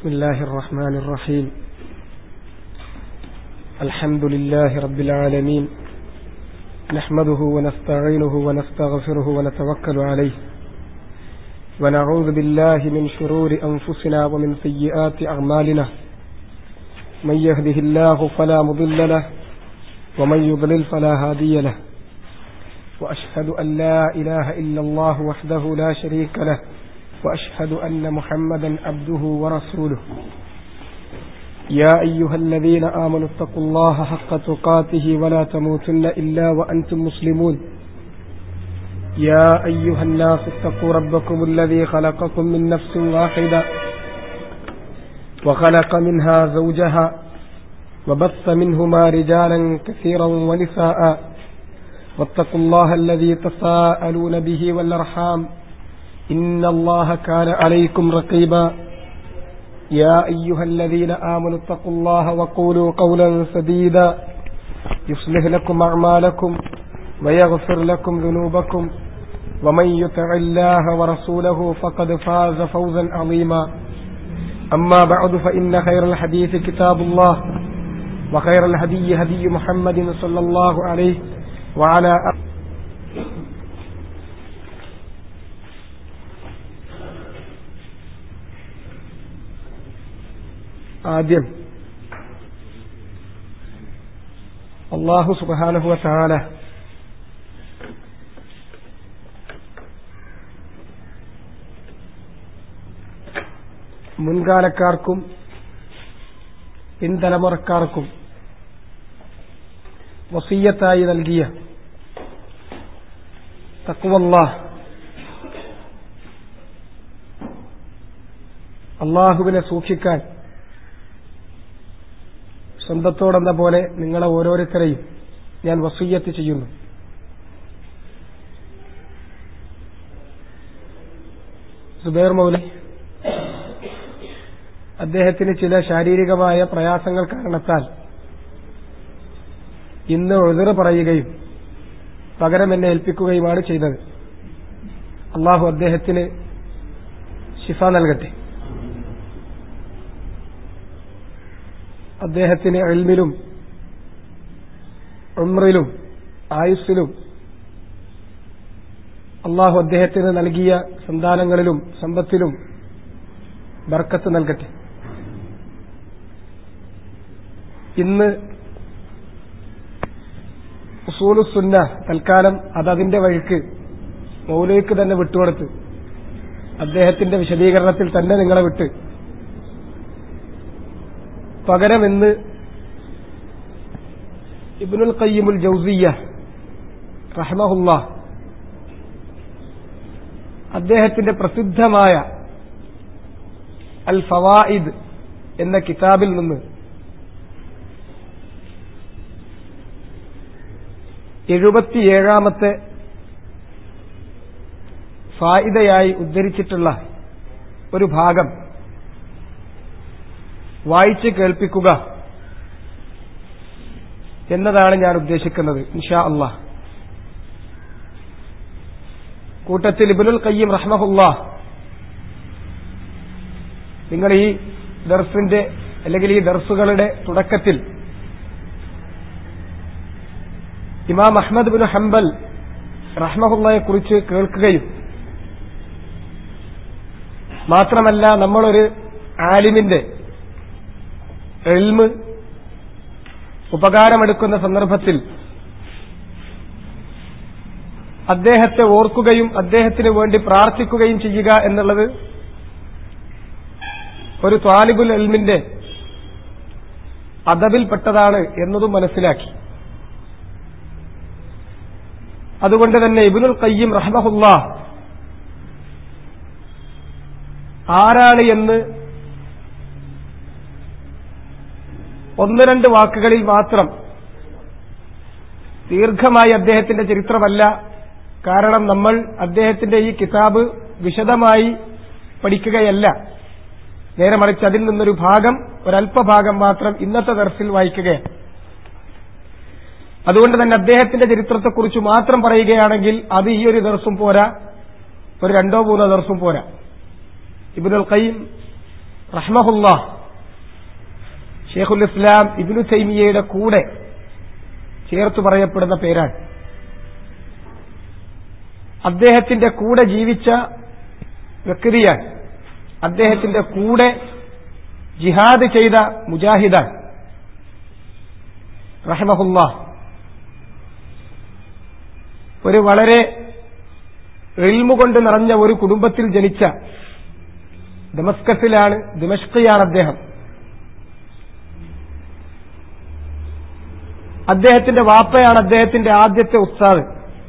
بسم الله الرحمن الرحيم الحمد لله رب العالمين نحمده ونستعينه ونستغفره ونتوكل عليه ونعوذ بالله من شرور أنفسنا ومن سيئات أعمالنا من يهده الله فلا مضل له ومن يضلل فلا هادي له وأشهد أن لا إله إلا الله وحده لا شريك له وأشهد أن محمدا عبده ورسوله يا أيها الذين آمنوا اتقوا الله حق تقاته ولا تموتن إلا وأنتم مسلمون يا أيها الناس اتقوا ربكم الذي خلقكم من نفس واحدة وخلق منها زوجها وبث منهما رجالا كثيرا ونساء واتقوا الله الذي تساءلون به والأرحام إن الله كان عليكم رقيبا يا أيها الذين آمنوا اتقوا الله وقولوا قولا سديدا يصلح لكم أعمالكم ويغفر لكم ذنوبكم ومن يطع الله ورسوله فقد فاز فوزا عظيما أما بعد فإن خير الحديث كتاب الله وخير الهدي هدي محمد صلى الله عليه وعلى ആദ്യം അള്ളാഹു സുബാനഹുവ താല മുൻകാലക്കാർക്കും പിൻതലമുറക്കാർക്കും വസീയത്തായി നൽകിയ തക്കുവല്ലാ അള്ളാഹുവിനെ സൂക്ഷിക്കാൻ സ്വന്തത്തോടെന്ന പോലെ നിങ്ങളെ ഓരോരുത്തരെയും ഞാൻ വസീയത്ത് ചെയ്യുന്നു സുബൈർ മൗല അദ്ദേഹത്തിന് ചില ശാരീരികമായ പ്രയാസങ്ങൾ കാരണത്താൽ ഇന്ന് എതിറ് പറയുകയും പകരം എന്നെ ഏൽപ്പിക്കുകയുമാണ് ചെയ്തത് അള്ളാഹു അദ്ദേഹത്തിന് ശിഫ നൽകട്ടെ അദ്ദേഹത്തിന് എൽമിലും ഉമ്രിലും ആയുസ്സിലും അള്ളാഹു അദ്ദേഹത്തിന് നൽകിയ സന്താനങ്ങളിലും സമ്പത്തിലും ബർക്കത്ത് നൽകട്ടെ ഇന്ന് ഉസൂലുസുന്ന തൽക്കാലം അതതിന്റെ വഴിക്ക് മൗലയ്ക്ക് തന്നെ വിട്ടുകൊടുത്ത് അദ്ദേഹത്തിന്റെ വിശദീകരണത്തിൽ തന്നെ നിങ്ങളെ വിട്ട് പകരം ഇന്ന് ഇബ്നുൽ ഖയ്യിമുൽ ജൗസിയ റഹ്മഹുല്ല അദ്ദേഹത്തിന്റെ പ്രസിദ്ധമായ അൽ ഫവായിദ് എന്ന കിതാബിൽ നിന്ന് എഴുപത്തിയേഴാമത്തെ ഫായിദയായി ഉദ്ധരിച്ചിട്ടുള്ള ഒരു ഭാഗം വായിച്ച് കേൾപ്പിക്കുക എന്നതാണ് ഞാൻ ഉദ്ദേശിക്കുന്നത് ഇൻഷാ അള്ളാഹ് കൂട്ടത്തിൽ ഇബിനുൽ കയ്യം റഹ്മഹുല്ല നിങ്ങൾ ഈ ദർസിന്റെ അല്ലെങ്കിൽ ഈ ദർസുകളുടെ തുടക്കത്തിൽ ഇമാം അഹമ്മദ് ബിൻ ഹംബൽ റഹ്മഹുല്ലയെ കുറിച്ച് കേൾക്കുകയും മാത്രമല്ല നമ്മളൊരു ആലിമിന്റെ എൽമ് ഉപകാരമെടുക്കുന്ന സന്ദർഭത്തിൽ അദ്ദേഹത്തെ ഓർക്കുകയും അദ്ദേഹത്തിന് വേണ്ടി പ്രാർത്ഥിക്കുകയും ചെയ്യുക എന്നുള്ളത് ഒരു ത്വാലിബുൽ എൽമിന്റെ അദബിൽപ്പെട്ടതാണ് എന്നതും മനസ്സിലാക്കി അതുകൊണ്ട് തന്നെ ഇബിനുൽ കയ്യം റഹ്മഹുല്ല ആരാണ് എന്ന് ഒന്ന് രണ്ട് വാക്കുകളിൽ മാത്രം ദീർഘമായി അദ്ദേഹത്തിന്റെ ചരിത്രമല്ല കാരണം നമ്മൾ അദ്ദേഹത്തിന്റെ ഈ കിതാബ് വിശദമായി പഠിക്കുകയല്ല നേരെ മറിച്ച് അതിൽ നിന്നൊരു ഭാഗം ഒരല്പഭാഗം മാത്രം ഇന്നത്തെ ദർസിൽ വായിക്കുകയാണ് അതുകൊണ്ട് തന്നെ അദ്ദേഹത്തിന്റെ ചരിത്രത്തെക്കുറിച്ച് മാത്രം പറയുകയാണെങ്കിൽ അത് ഈ ഒരു ദർസും പോരാ ഒരു രണ്ടോ മൂന്നോ ദർസും പോരാ ഇബിനുൽ ഖയ്യിം റഹ്മഹുല്ല ഷേഖുൽ ഇസ്ലാം ഇബിനു തൈമിയയുടെ കൂടെ ചേർത്തു പറയപ്പെടുന്ന പേരാണ് അദ്ദേഹത്തിന്റെ കൂടെ ജീവിച്ച വ്യക്തിയാണ് അദ്ദേഹത്തിന്റെ കൂടെ ജിഹാദ് ചെയ്ത മുജാഹിദാൻ റഹമഹുല്ല ഒരു വളരെ എൽമു കൊണ്ട് നിറഞ്ഞ ഒരു കുടുംബത്തിൽ ജനിച്ച ദമസ്കസിലാണ് ദിമഷ്കയാണ് അദ്ദേഹം അദ്ദേഹത്തിന്റെ വാപ്പയാണ് അദ്ദേഹത്തിന്റെ ആദ്യത്തെ ഉസ്താദ്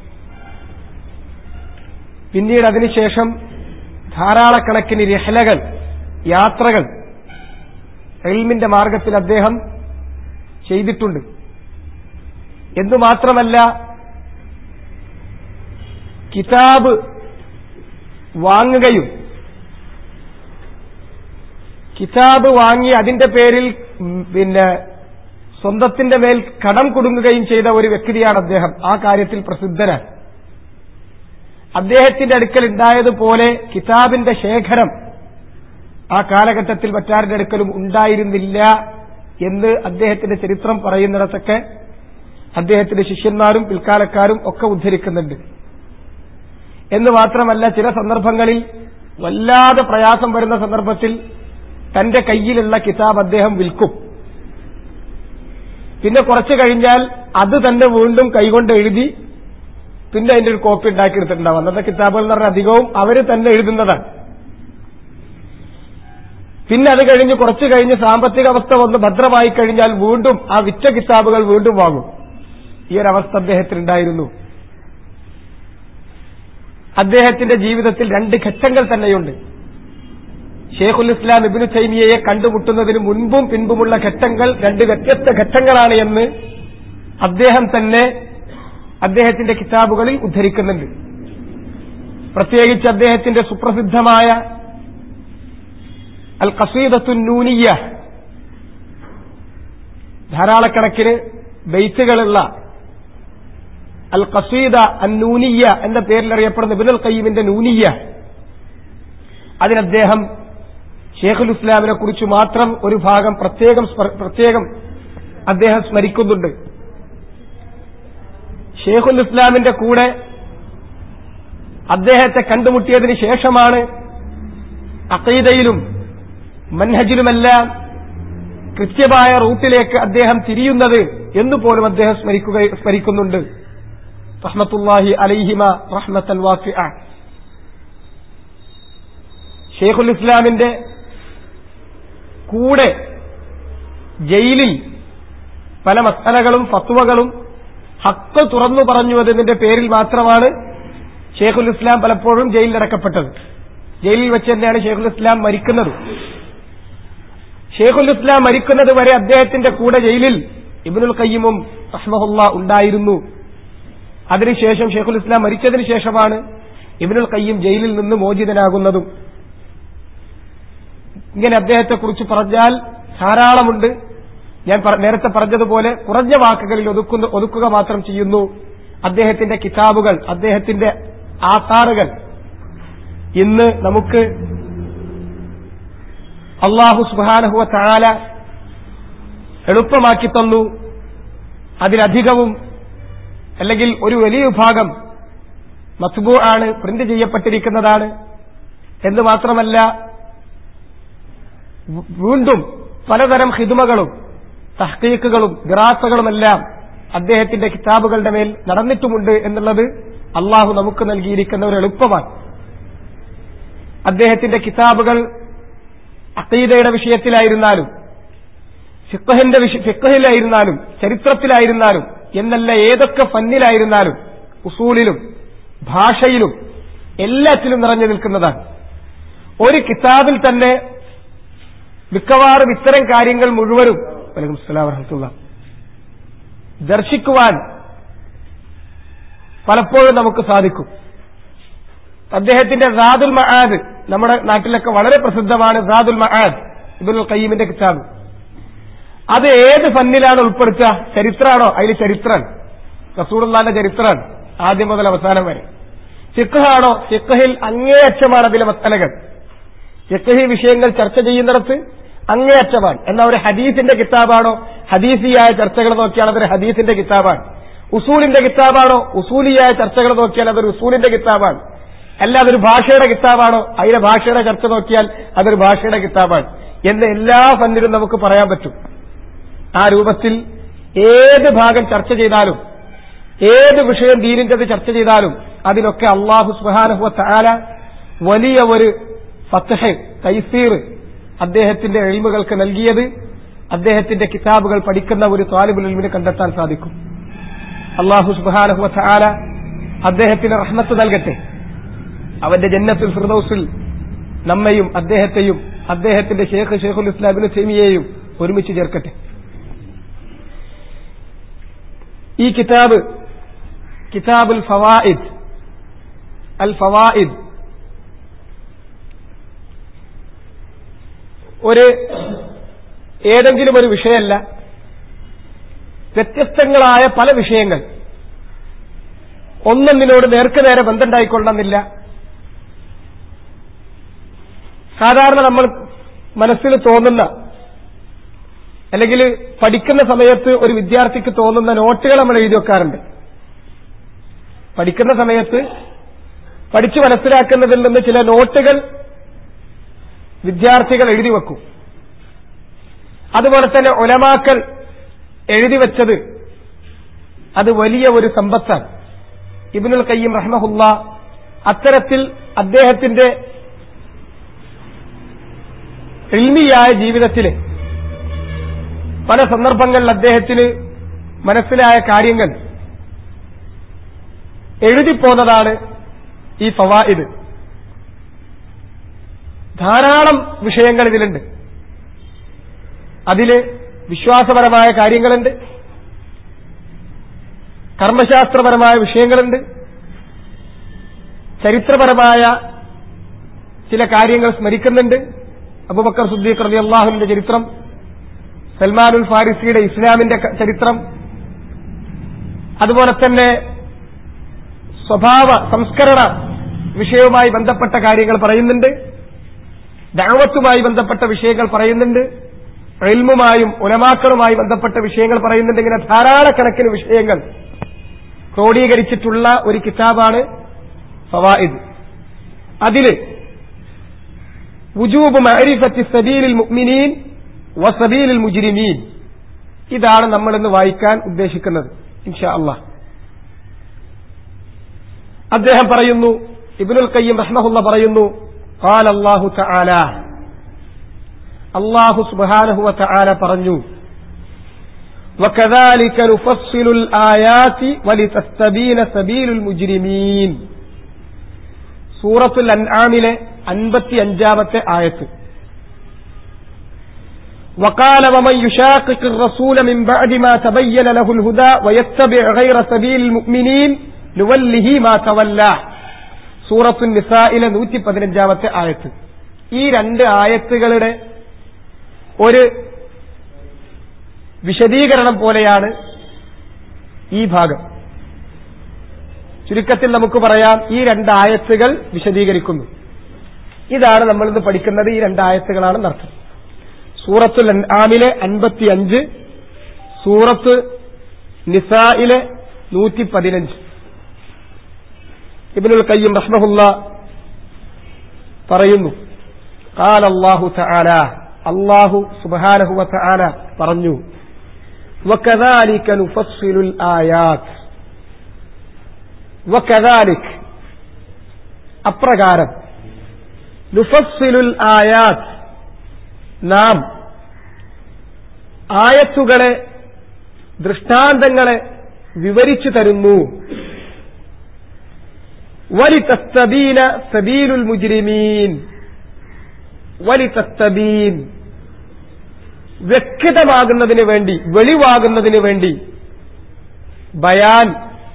പിന്നീട് അതിനുശേഷം ധാരാളക്കണക്കിന് രഹലകൾ യാത്രകൾ എൽമിന്റെ മാർഗത്തിൽ അദ്ദേഹം ചെയ്തിട്ടുണ്ട് എന്നു മാത്രമല്ല കിതാബ് വാങ്ങുകയും കിതാബ് വാങ്ങി അതിന്റെ പേരിൽ പിന്നെ സ്വന്തത്തിന്റെ മേൽ കടം കൊടുങ്ങുകയും ചെയ്ത ഒരു വ്യക്തിയാണ് അദ്ദേഹം ആ കാര്യത്തിൽ പ്രസിദ്ധനാണ് അദ്ദേഹത്തിന്റെ അടുക്കൽ ഉണ്ടായതുപോലെ കിതാബിന്റെ ശേഖരം ആ കാലഘട്ടത്തിൽ മറ്റാരുടെ അടുക്കലും ഉണ്ടായിരുന്നില്ല എന്ന് അദ്ദേഹത്തിന്റെ ചരിത്രം പറയുന്നിടത്തൊക്കെ അദ്ദേഹത്തിന്റെ ശിഷ്യന്മാരും പിൽക്കാലക്കാരും ഒക്കെ ഉദ്ധരിക്കുന്നുണ്ട് എന്ന് മാത്രമല്ല ചില സന്ദർഭങ്ങളിൽ വല്ലാതെ പ്രയാസം വരുന്ന സന്ദർഭത്തിൽ തന്റെ കയ്യിലുള്ള കിതാബ് അദ്ദേഹം വിൽക്കും പിന്നെ കുറച്ചു കഴിഞ്ഞാൽ അത് തന്നെ വീണ്ടും കൈകൊണ്ട് എഴുതി പിന്നെ അതിന്റെ ഒരു കോപ്പി ഉണ്ടാക്കിയെടുത്തിട്ടുണ്ടാവും അന്നത്തെ കിതാബുകൾ എന്ന് പറഞ്ഞാൽ അധികവും അവർ തന്നെ എഴുതുന്നതാണ് പിന്നെ അത് കഴിഞ്ഞ് കുറച്ചു കഴിഞ്ഞ് സാമ്പത്തിക അവസ്ഥ ഒന്ന് ഭദ്രമായി കഴിഞ്ഞാൽ വീണ്ടും ആ വിറ്റ കിതാബുകൾ വീണ്ടും വാങ്ങും ഈ ഒരു അവസ്ഥ അദ്ദേഹത്തിനുണ്ടായിരുന്നു അദ്ദേഹത്തിന്റെ ജീവിതത്തിൽ രണ്ട് ഘട്ടങ്ങൾ തന്നെയുണ്ട് ഷേഖുൽ ഇസ്ലാം ഇബിനു തൈമിയയെ കണ്ടുമുട്ടുന്നതിന് മുൻപും പിൻപുമുള്ള ഘട്ടങ്ങൾ രണ്ട് വ്യത്യസ്ത ഘട്ടങ്ങളാണ് എന്ന് അദ്ദേഹം തന്നെ അദ്ദേഹത്തിന്റെ കിതാബുകളിൽ ഉദ്ധരിക്കുന്നുണ്ട് പ്രത്യേകിച്ച് അദ്ദേഹത്തിന്റെ സുപ്രസിദ്ധമായ അൽ കസീദത്തു നൂനിയ ധാരാളക്കണക്കിന് ബെയ്ത്തുകളുള്ള അൽ കസീദ അൻ നൂനിയ എന്ന പേരിൽ അറിയപ്പെടുന്ന ബിനുൽ കയ്യീമിന്റെ നൂനിയ അതിനദ്ദേഹം ഷേഖുൽ ഇസ്ലാമിനെ കുറിച്ച് മാത്രം ഒരു ഭാഗം പ്രത്യേകം പ്രത്യേകം അദ്ദേഹം സ്മരിക്കുന്നുണ്ട് ഷേഖുൽ ഇസ്ലാമിന്റെ കൂടെ അദ്ദേഹത്തെ കണ്ടുമുട്ടിയതിന് ശേഷമാണ് അക്കീദയിലും മൻഹജിലുമെല്ലാം കൃത്യമായ റൂട്ടിലേക്ക് അദ്ദേഹം തിരിയുന്നത് എന്നുപോലും അദ്ദേഹം സ്മരിക്കുക സ്മരിക്കുന്നുണ്ട് റഹ്മത്തുല്ലാഹി അലൈഹിമ റഹ്മത്തൻ വാഫി ഷെയ്ഖുൽ ഇസ്ലാമിന്റെ കൂടെ ജയിലിൽ പല മസലകളും ഫത്വകളും ഹക്ക് തുറന്നു പറഞ്ഞു എന്നതിന്റെ പേരിൽ മാത്രമാണ് ഷെയ്ഖുൽ ഇസ്ലാം പലപ്പോഴും ജയിലിലടക്കപ്പെട്ടത് ജയിലിൽ വെച്ച് തന്നെയാണ് ഷെയ്ഖുൽ ഇസ്ലാം മരിക്കുന്നത് ഷെയ്ഖുൽ ഇസ്ലാം മരിക്കുന്നത് വരെ അദ്ദേഹത്തിന്റെ കൂടെ ജയിലിൽ ഇബിനുൽ കയ്യമും റഹ്മഹുല്ല ഉണ്ടായിരുന്നു അതിനുശേഷം ഷെയ്ഖുൽ ഇസ്ലാം മരിച്ചതിന് ശേഷമാണ് ഇബിനുൽ കയ്യം ജയിലിൽ നിന്ന് മോചിതനാകുന്നതും ഇങ്ങനെ അദ്ദേഹത്തെക്കുറിച്ച് പറഞ്ഞാൽ ധാരാളമുണ്ട് ഞാൻ നേരത്തെ പറഞ്ഞതുപോലെ കുറഞ്ഞ വാക്കുകളിൽ ഒതുക്കുന്ന ഒതുക്കുക മാത്രം ചെയ്യുന്നു അദ്ദേഹത്തിന്റെ കിതാബുകൾ അദ്ദേഹത്തിന്റെ ആസാറുകൾ ഇന്ന് നമുക്ക് അള്ളാഹു സുബാനഹുവ താല എളുപ്പമാക്കി തന്നു അതിലധികവും അല്ലെങ്കിൽ ഒരു വലിയ വിഭാഗം മത്ബൂ ആണ് പ്രിന്റ് ചെയ്യപ്പെട്ടിരിക്കുന്നതാണ് എന്ന് മാത്രമല്ല വീണ്ടും പലതരം ഹിതുമകളും തഹ്കീക്കുകളും ഗ്രാസകളുമെല്ലാം അദ്ദേഹത്തിന്റെ കിതാബുകളുടെ മേൽ നടന്നിട്ടുമുണ്ട് എന്നുള്ളത് അള്ളാഹു നമുക്ക് നൽകിയിരിക്കുന്ന ഒരു എളുപ്പമാണ് അദ്ദേഹത്തിന്റെ കിതാബുകൾ അക്കീദയുടെ വിഷയത്തിലായിരുന്നാലും ഫിക്കഹിന്റെ ഫിക്കഹിലായിരുന്നാലും ചരിത്രത്തിലായിരുന്നാലും എന്നല്ല ഏതൊക്കെ ഫന്നിലായിരുന്നാലും ഉസൂലിലും ഭാഷയിലും എല്ലാറ്റിലും നിറഞ്ഞു നിൽക്കുന്നതാണ് ഒരു കിതാബിൽ തന്നെ മിക്കവാറും ഇത്തരം കാര്യങ്ങൾ മുഴുവനും വലൈക്കും സ്ലാം വറഹമത്തുള്ള ദർശിക്കുവാൻ പലപ്പോഴും നമുക്ക് സാധിക്കും അദ്ദേഹത്തിന്റെ സാദുൽ മഹാദ് നമ്മുടെ നാട്ടിലൊക്കെ വളരെ പ്രസിദ്ധമാണ് സാദുൽ മഹാദ് ഇബുൽ കയ്യീമിന്റെ കിതാബ് അത് ഏത് ഫന്നിലാണ് ഉൾപ്പെടുത്തുക ചരിത്രമാണോ അതിൽ ചരിത്രം റസൂറുല്ലാന്റെ ചരിത്രമാണ് ആദ്യം മുതൽ അവസാനം വരെ സിഖാണോ സിഖഹിൽ അങ്ങേയറ്റമാണ് അതിലെ മത്തലകൾ ഫിഖഹി വിഷയങ്ങൾ ചർച്ച ചെയ്യുന്നിടത്ത് അങ്ങേയറ്റമാണ് എന്നാൽ ഒരു ഹദീസിന്റെ കിതാബാണോ ഹദീസിയായ ചർച്ചകൾ നോക്കിയാൽ അതൊരു ഹദീസിന്റെ കിതാബാണ് ഉസൂലിന്റെ കിതാബാണോ ഉസൂലിയായ ചർച്ചകൾ നോക്കിയാൽ അതൊരു ഉസൂലിന്റെ കിതാബാണ് അല്ല അതൊരു ഭാഷയുടെ കിതാബാണോ അതിലെ ഭാഷയുടെ ചർച്ച നോക്കിയാൽ അതൊരു ഭാഷയുടെ കിതാബാണ് എന്ന് എല്ലാ ഫന്നിലും നമുക്ക് പറയാൻ പറ്റും ആ രൂപത്തിൽ ഏത് ഭാഗം ചർച്ച ചെയ്താലും ഏത് വിഷയം ദീനിൻ്റെത് ചർച്ച ചെയ്താലും അതിലൊക്കെ അള്ളാഹു സുഹാനഹുവ താല വലിയ ഒരു ഫത്തഹ് തൈസീർ അദ്ദേഹത്തിന്റെ എഴിമുകൾക്ക് നൽകിയത് അദ്ദേഹത്തിന്റെ കിതാബുകൾ പഠിക്കുന്ന ഒരു താലിബുൽ ഇൽമിന് കണ്ടെത്താൻ സാധിക്കും അള്ളാഹു സുബാനഹുവ താല അദ്ദേഹത്തിന് റഹ്മത്ത് നൽകട്ടെ അവന്റെ ജന്നത്തുൽ ഫിർദൌസിൽ നമ്മയും അദ്ദേഹത്തെയും അദ്ദേഹത്തിന്റെ ഷേഖ് ഷേഖുൽ ഇസ്ലാമിന് സെമിയെയും ഒരുമിച്ച് ചേർക്കട്ടെ ഈ കിതാബ് കിതാബുൽ ഫവായിദ് അൽ ഫവായിദ് ഒരു ഏതെങ്കിലും ഒരു വിഷയമല്ല വ്യത്യസ്തങ്ങളായ പല വിഷയങ്ങൾ ഒന്നൊന്നിനോട് നേർക്കുനേരെ ബന്ധമുണ്ടായിക്കൊള്ളണമെന്നില്ല സാധാരണ നമ്മൾ മനസ്സിൽ തോന്നുന്ന അല്ലെങ്കിൽ പഠിക്കുന്ന സമയത്ത് ഒരു വിദ്യാർത്ഥിക്ക് തോന്നുന്ന നോട്ടുകൾ നമ്മൾ എഴുതി വെക്കാറുണ്ട് പഠിക്കുന്ന സമയത്ത് പഠിച്ചു മനസ്സിലാക്കുന്നതിൽ നിന്ന് ചില നോട്ടുകൾ വിദ്യാർത്ഥികൾ എഴുതി വെക്കും അതുപോലെ തന്നെ ഒലമാക്കൽ എഴുതി വെച്ചത് അത് വലിയ ഒരു സമ്പത്താണ് ഇബിനുൽ കയ്യം റഹ്മഹുല്ല അത്തരത്തിൽ അദ്ദേഹത്തിന്റെ ഇൽമിയായ ജീവിതത്തിലെ പല സന്ദർഭങ്ങളിൽ അദ്ദേഹത്തിന് മനസ്സിലായ കാര്യങ്ങൾ എഴുതിപ്പോന്നതാണ് ഈ ഫവായിദ് ധാരാളം വിഷയങ്ങൾ ഇതിലുണ്ട് അതില് വിശ്വാസപരമായ കാര്യങ്ങളുണ്ട് കർമ്മശാസ്ത്രപരമായ വിഷയങ്ങളുണ്ട് ചരിത്രപരമായ ചില കാര്യങ്ങൾ സ്മരിക്കുന്നുണ്ട് അബുബക്കർ സുദ്ദീഖ് റബി അള്ളാഹുവിന്റെ ചരിത്രം സൽമാനുൽ ഫാരിസിയുടെ ഇസ്ലാമിന്റെ ചരിത്രം അതുപോലെ തന്നെ സ്വഭാവ സംസ്കരണ വിഷയവുമായി ബന്ധപ്പെട്ട കാര്യങ്ങൾ പറയുന്നുണ്ട് ദാവത്തുമായി ബന്ധപ്പെട്ട വിഷയങ്ങൾ പറയുന്നുണ്ട് എൽമുമായും ഉലമാക്കളുമായി ബന്ധപ്പെട്ട വിഷയങ്ങൾ പറയുന്നുണ്ട് ഇങ്ങനെ ധാരാളക്കണക്കിന് വിഷയങ്ങൾ ക്രോഡീകരിച്ചിട്ടുള്ള ഒരു കിതാബാണ് ഫവായിദ് അതില് വുജൂബ് മഅരിഫത്തി സബീലിൽ മുഅ്മിനീൻ വസബീലിൽ മുജ്രിമീൻ ഇതാണ് നമ്മൾ ഇന്ന് വായിക്കാൻ ഉദ്ദേശിക്കുന്നത് ഇൻഷാ അള്ളാഹ് അദ്ദേഹം പറയുന്നു ഇബ്നുൽ ഖയ്യിം റഹ്മഹുല്ല പറയുന്നു قال الله تعالى അള്ളാഹു സുബ്ഹാനഹു വതആല പറഞ്ഞു وكذلك نفصل الآيات ولتستبين سبيل المجرمين സൂറത്തുൽ അൻആമിലെ അൻപത്തി അഞ്ചാമത്തെ ആയത്ത് وقال ومن يشاقق الرسول من بعد ما تبين له الهدى ويتبع غير سبيل المؤمنين نوله ما تولى സൂറത്തു നിസായിലെ നൂറ്റി പതിനഞ്ചാമത്തെ ആയത്ത് ഈ രണ്ട് ആയത്തുകളുടെ ഒരു വിശദീകരണം പോലെയാണ് ഈ ഭാഗം ചുരുക്കത്തിൽ നമുക്ക് പറയാം ഈ രണ്ട് ആയത്തുകൾ വിശദീകരിക്കുന്നു ഇതാണ് നമ്മളിന്ന് പഠിക്കുന്നത് ഈ രണ്ട് ആയത്തുകളാണെന്നർത്ഥം സൂറത്തുൽ ആമിലെ അൻപത്തി അഞ്ച് സൂറത്ത് നിസായിലെ നൂറ്റി പതിനഞ്ച് ഇബ്നുൽ കയ്യം റഹ്മഹുല്ല പറയുന്നു قال الله تعالى അള്ളാഹു സുബാനഹു വതആല പറഞ്ഞു وكذلك نفصل الآيات وكذلك അപ്രകാരം നുഫസ്സിലുൽ ആയാത്ത് നാം ആയത്തുകളെ ദൃഷ്ടാന്തങ്ങളെ വിവരിച്ചു തരുന്നു വലിതസ്തബീന സബീലുൽ മുജ്രിമീൻ വലിതസ്തബീൻ വ്യക്തമാകുന്നതിന് വേണ്ടി വെളിവാകുന്നതിന് വേണ്ടി ബയാൻ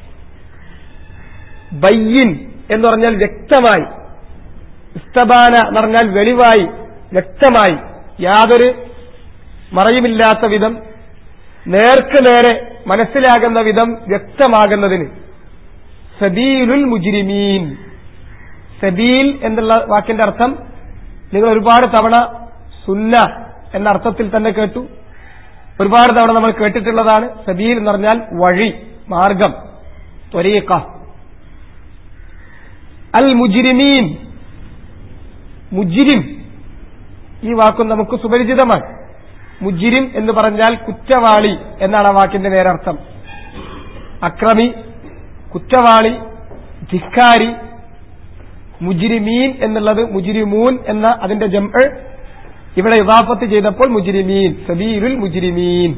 ബയ്യിൻ എന്ന് പറഞ്ഞാൽ വ്യക്തമായി ഇസ്തബാന എന്ന് പറഞ്ഞാൽ വെളിവായി വ്യക്തമായി യാതൊരു മറയുമില്ലാത്ത വിധം നേർക്ക് നേരെ മനസ്സിലാകുന്ന വിധം വ്യക്തമാകുന്നതിന് സബീലുൽ മുജിരിമീൻ സബീൽ എന്നുള്ള വാക്കിന്റെ അർത്ഥം നിങ്ങൾ ഒരുപാട് തവണ സുന്ന എന്ന അർത്ഥത്തിൽ തന്നെ കേട്ടു ഒരുപാട് തവണ നമ്മൾ കേട്ടിട്ടുള്ളതാണ് സബീൽ എന്ന് പറഞ്ഞാൽ വഴി മാർഗം ത്വരീക്ക അൽ മുജിരിമീൻ മുജിരിം ഈ വാക്കും നമുക്ക് സുപരിചിതമാണ് മുജിരിം എന്ന് പറഞ്ഞാൽ കുറ്റവാളി എന്നാണ് ആ വാക്കിന്റെ നേരർത്ഥം അക്രമി കുറ്റവാളി ധിക്കാരി മുജിരിമീൻ എന്നുള്ളത് മുജിരിമൂൻ എന്ന അതിന്റെ ജംഅ് ഇവിടെ ഇവാഫത്ത് ചെയ്തപ്പോൾ മുജിരിമീൻ സബീലുൽ മുജിരിമീൻ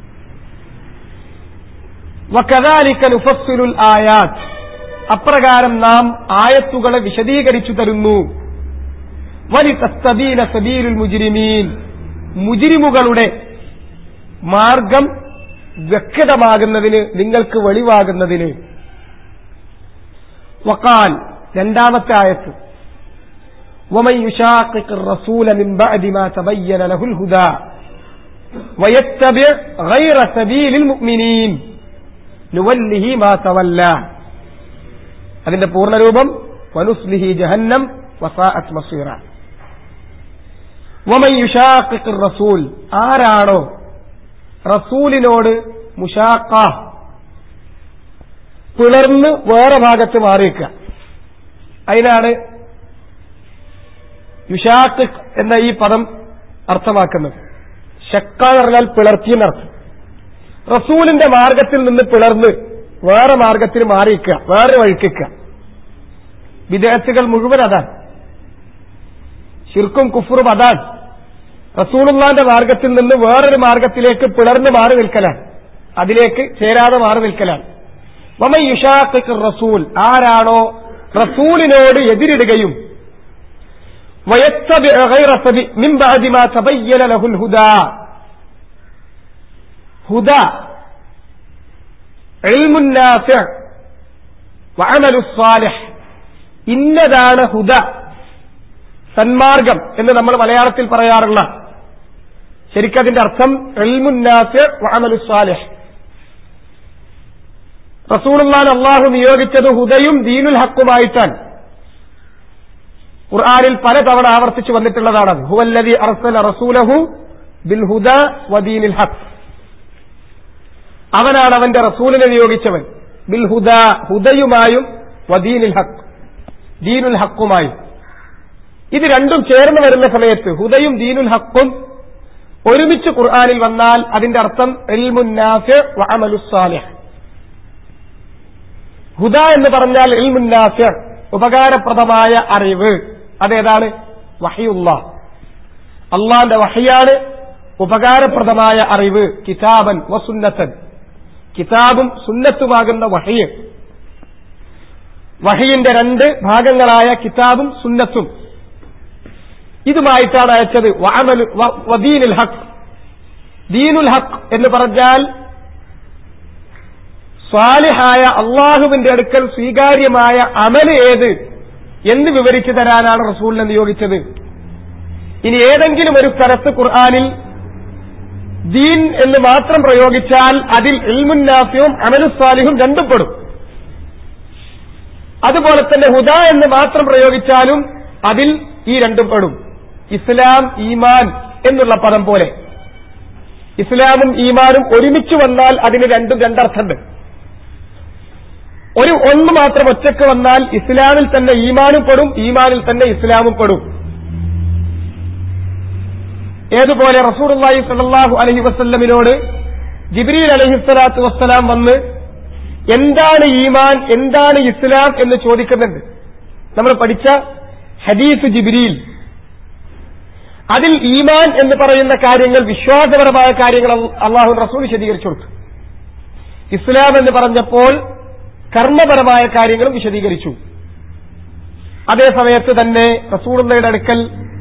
വകദാലിക നുഫസ്സിലുൽ ആയാത്ത് അപ്രകാരം നാം ആയത്തുകളെ വിശദീകരിച്ചു തരുന്നു വലി തസ്തബീന സബീലുൽ മുജിരിമീൻ മുജിരിമുകളുടെ മാർഗം വ്യക്തമാകുന്നതിന് നിങ്ങൾക്ക് വെളിവാകുന്നതിന് വക്കാൽ രണ്ടാമത്തെ ആയത്ത് ومن يشاقق الرسول من بعد ما تبين له الهدى ويتبع غير سبيل المؤمنين نوله ما تولى അതിന്റെ പൂർണ്ണരൂപം വനുസ്ലിഹി ജഹന്നം വസാഅത്ത് മസീറ വമൻ യുഷാഖിഖ് റസൂൽ ആരാണോ റസൂലിനോട് മുഷാഖ പിളർന്ന് വേറെ ഭാഗത്ത് മാറിയിക്കുക അതിനാണ് യുഷാഖിഖ് എന്ന ഈ പദം അർത്ഥമാക്കുന്നത് ഷക്ക എന്ന് പറഞ്ഞാൽ പിളർത്തി എന്നർത്ഥം റസൂലിന്റെ മാർഗത്തിൽ നിന്ന് പിളർന്ന് വേറെ മാർഗത്തിൽ മാറിയിക്കുക വേറെ വഴിക്കുക വിദേശികൾ മുഴുവൻ അതാണ് ശിർക്കും കുഫറും അതാണ് റസൂലുള്ളാന്റെ മാർഗത്തിൽ നിന്ന് വേറൊരു മാർഗത്തിലേക്ക് പിളർന്ന് മാറി നിൽക്കലാണ് അതിലേക്ക് ചേരാതെ മാറി നിൽക്കലാണ് വമൻ യുഷാഖിഖ് റസൂൽ ആരാണോ റസൂലിനോട് എതിരിടുകയും ويتبع غير سبيل من بعد ما تبين له الهدى هدى علم النافع وعمل الصالح ഇന്നതാണ് ഹുദ സന്മാർഗം എന്ന് നമ്മൾ മലയാളത്തിൽ പറയാറുള്ള ശരിക്കതിന്റെ അർത്ഥം എൽമുന്നാസ് വഅമലു സാലിഹ് റസൂലുള്ളാൻ അള്ളാഹു നിയോഗിച്ചത് ഹുദയും ദീനുൽ ഹക്കുമായിട്ടാണ് ഖുർആാനിൽ പലതവണ ആവർത്തിച്ചു വന്നിട്ടുള്ളതാണ് ഹുവല്ലദി അർസല റസൂലഹു ബിൽ ഹുദ വദീനിൽ ഹക്ക് അവനാണ് അവന്റെ റസൂലിനെ നിയോഗിച്ചവൻ ബിൽ ഹുദ ഹുദയുമായും വദീനിൽ ഹക്ക് ദീനുൽ ഹക്കുമായും ഇത് രണ്ടും ചേർന്ന് വരുന്ന സമയത്ത് ഹുദയും ദീനുൽ ഹക്കും ഒരുമിച്ച് ഖുർആാനിൽ വന്നാൽ അതിന്റെ അർത്ഥം എൽമുന്നാഫ് വഅമലുസാലിഹ് ഹുദ എന്ന് പറഞ്ഞാൽ എൽമുന്നാഫ് ഉപകാരപ്രദമായ അറിവ് അതേതാണ് വഹിയുള്ള അള്ളാന്റെ വഹിയാണ് ഉപകാരപ്രദമായ അറിവ് കിതാബൻ വസുന്നത്തൻ കിതാബും സുന്നത്തുമാകുന്ന വഹിയ് വഹിയിന്റെ രണ്ട് ഭാഗങ്ങളായ കിതാബും സുന്നത്തും ഇതുമായിട്ടാണ് അയച്ചത് വഅമലു വ- വദീനുൽ ഹക്ക് ദീനുൽ ഹക്ക് എന്ന് പറഞ്ഞാൽ സ്വാലിഹായ അള്ളാഹുവിന്റെ അടുക്കൽ സ്വീകാര്യമായ അമല് ഏത് എന്ന് വിവരിച്ചു തരാനാണ് റസൂലിനെ നിയോഗിച്ചത് ഇനി ഏതെങ്കിലും ഒരു സ്ഥലത്ത് ഖുർആാനിൽ ദീൻ എന്ന് മാത്രം പ്രയോഗിച്ചാൽ അതിൽ ഇൽമുന്നാഫ്യവും അമലുസ്വാലിഹും രണ്ടും പെടും അതുപോലെ തന്നെ ഹുദ എന്ന് മാത്രം പ്രയോഗിച്ചാലും അതിൽ ഈ രണ്ടും പെടും ഇസ്ലാം ഈമാൻ എന്നുള്ള പദം പോലെ ഇസ്ലാമും ഈമാനും ഒരുമിച്ച് വന്നാൽ അതിന് രണ്ടും രണ്ടർത്ഥമുണ്ട് ഒരു ഒന്ന് മാത്രം ഒറ്റക്ക് വന്നാൽ ഇസ്ലാമിൽ തന്നെ ഈമാനും പെടും ഈമാനിൽ തന്നെ ഇസ്ലാമും പെടും ഏതുപോലെ റസൂർല്ലാഹി സല്ലാഹു അലഹി വസ്ല്ലമിനോട് ജിബ്രീൽ അലഹിസ്വലാത്തു വസ്സലാം വന്ന് എന്താണ് ഈമാൻ എന്താണ് ഇസ്ലാം എന്ന് ചോദിക്കുന്നുണ്ട് നമ്മൾ പഠിച്ച ഹദീസ് ജിബ്രീൽ അതിൽ ഈമാൻ എന്ന് പറയുന്ന കാര്യങ്ങൾ വിശ്വാസപരമായ കാര്യങ്ങൾ അള്ളാഹു റസൂൽ വിശദീകരിച്ചു കൊടുത്തു ഇസ്ലാം എന്ന് പറഞ്ഞപ്പോൾ കർമ്മപരമായ കാര്യങ്ങളും വിശദീകരിച്ചു അതേ സമയത്ത് തന്നെ റസൂളുള്ളയുടെ അടുക്കൽ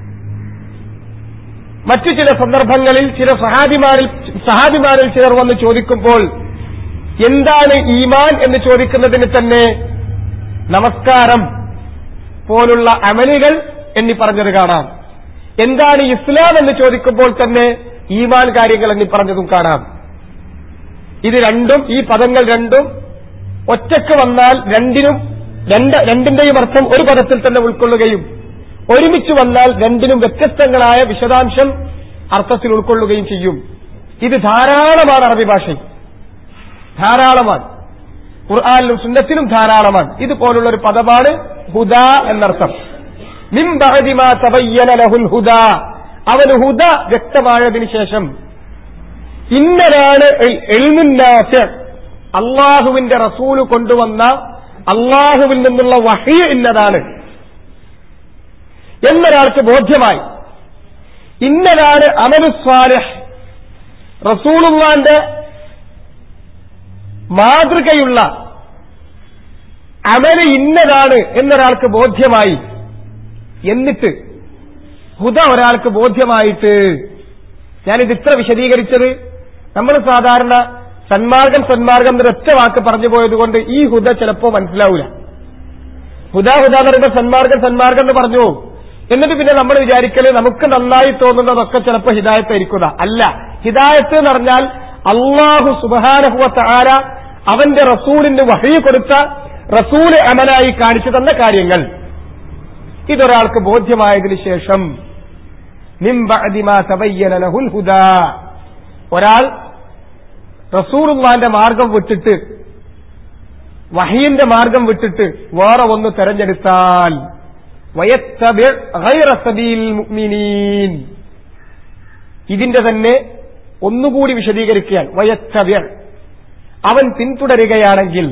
മറ്റു ചില സന്ദർഭങ്ങളിൽ ചില സഹാബിമാരിൽ സഹാബിമാരിൽ ചിലർ വന്ന് ചോദിക്കുമ്പോൾ എന്താണ് ഈമാൻ എന്ന് ചോദിക്കുന്നതിന് തന്നെ നമസ്കാരം പോലുള്ള അമലുകൾ എന്നി പറഞ്ഞത് കാണാം എന്താണ് ഇസ്ലാം എന്ന് ചോദിക്കുമ്പോൾ തന്നെ ഈമാൻ കാര്യങ്ങൾ എന്നി പറഞ്ഞതും കാണാം ഇത് രണ്ടും ഈ പദങ്ങൾ രണ്ടും ഒറ്റക്ക് വന്നാൽ രണ്ടിനും രണ്ട് രണ്ടിന്റെയും അർത്ഥം ഒരു പദത്തിൽ തന്നെ ഉൾക്കൊള്ളുകയും ഒരുമിച്ച് വന്നാൽ രണ്ടിനും വ്യത്യസ്തങ്ങളായ വിശദാംശം അർത്ഥത്തിൽ ഉൾക്കൊള്ളുകയും ചെയ്യും ഇത് ധാരാളമാണ് അറബി ഭാഷയിൽ ധാരാളമാണ് ഖുർആാനിലും സുന്നത്തിലും ധാരാളമാണ് ഇതുപോലുള്ള ഒരു പദമാണ് ഹുദ എന്നർത്ഥം മിൻ ബഅദി മാ തബയ്യന ലഹുൽ ഹുദ അവന് ഹുദ വ്യക്തമായതിനു ശേഷം ഇന്നതാണ് എഴുന്നുന്നാസ് അള്ളാഹുവിന്റെ റസൂല് കൊണ്ടുവന്ന അള്ളാഹുവിൽ നിന്നുള്ള വഹി ഇന്നതാണ് എന്നൊരാൾക്ക് ബോധ്യമായി ഇന്നതാണ് അമലുസ്വാലഹ് റസൂലുള്ളാന്റെ മാതൃകയുള്ള അമല് ഇന്നതാണ് എന്നൊരാൾക്ക് ബോധ്യമായി എന്നിട്ട് ഹുദ ഒരാൾക്ക് ബോധ്യമായിട്ട് ഞാനിത് ഇത്ര വിശദീകരിച്ചത് നമ്മൾ സാധാരണ സന്മാർഗം സന്മാർഗം എന്നൊരൊറ്റ വാക്ക് പറഞ്ഞു പോയതുകൊണ്ട് ഈ ഹുദ ചിലപ്പോ മനസ്സിലാവൂല ഹുദ ഹുദ എന്ന് പറയുമ്പോൾ സന്മാർഗം സന്മാർഗം എന്ന് പറഞ്ഞു പോകും. എന്നിട്ട് പിന്നെ നമ്മൾ വിചാരിക്കല് നമുക്ക് നന്നായി തോന്നുന്നതൊക്കെ ചിലപ്പോൾ ഹിദായത്തായിരിക്കുക അല്ല ഹിദായത്ത് എന്ന് പറഞ്ഞാൽ അള്ളാഹു സുബാനഹുവ ആര അവന്റെ റസൂലിന് വഹി കൊടുത്ത റസൂല് അമലായി കാണിച്ചു തന്ന കാര്യങ്ങൾ ഇതൊരാൾക്ക് ബോധ്യമായതിനു ശേഷം മിൻ ബഅദി മാ തബയ്യന ലഹുൽ ഹുദാ ഒരാൾ റസൂലുള്ളാന്റെ മാർഗം വിട്ടിട്ട് വഹീന്റെ മാർഗം വിട്ടിട്ട് വേറെ ഒന്ന് തെരഞ്ഞെടുത്താൽ വയത്തബിഅ ഗൈറ സബീൽ മുഅ്മിനീൻ ഇതിന്റെ തന്നെ ഒന്നുകൂടി വിശദീകരിക്കുകയാണ് വയത്തബിഅ അവൻ പിന്തുടരുകയാണെങ്കിൽ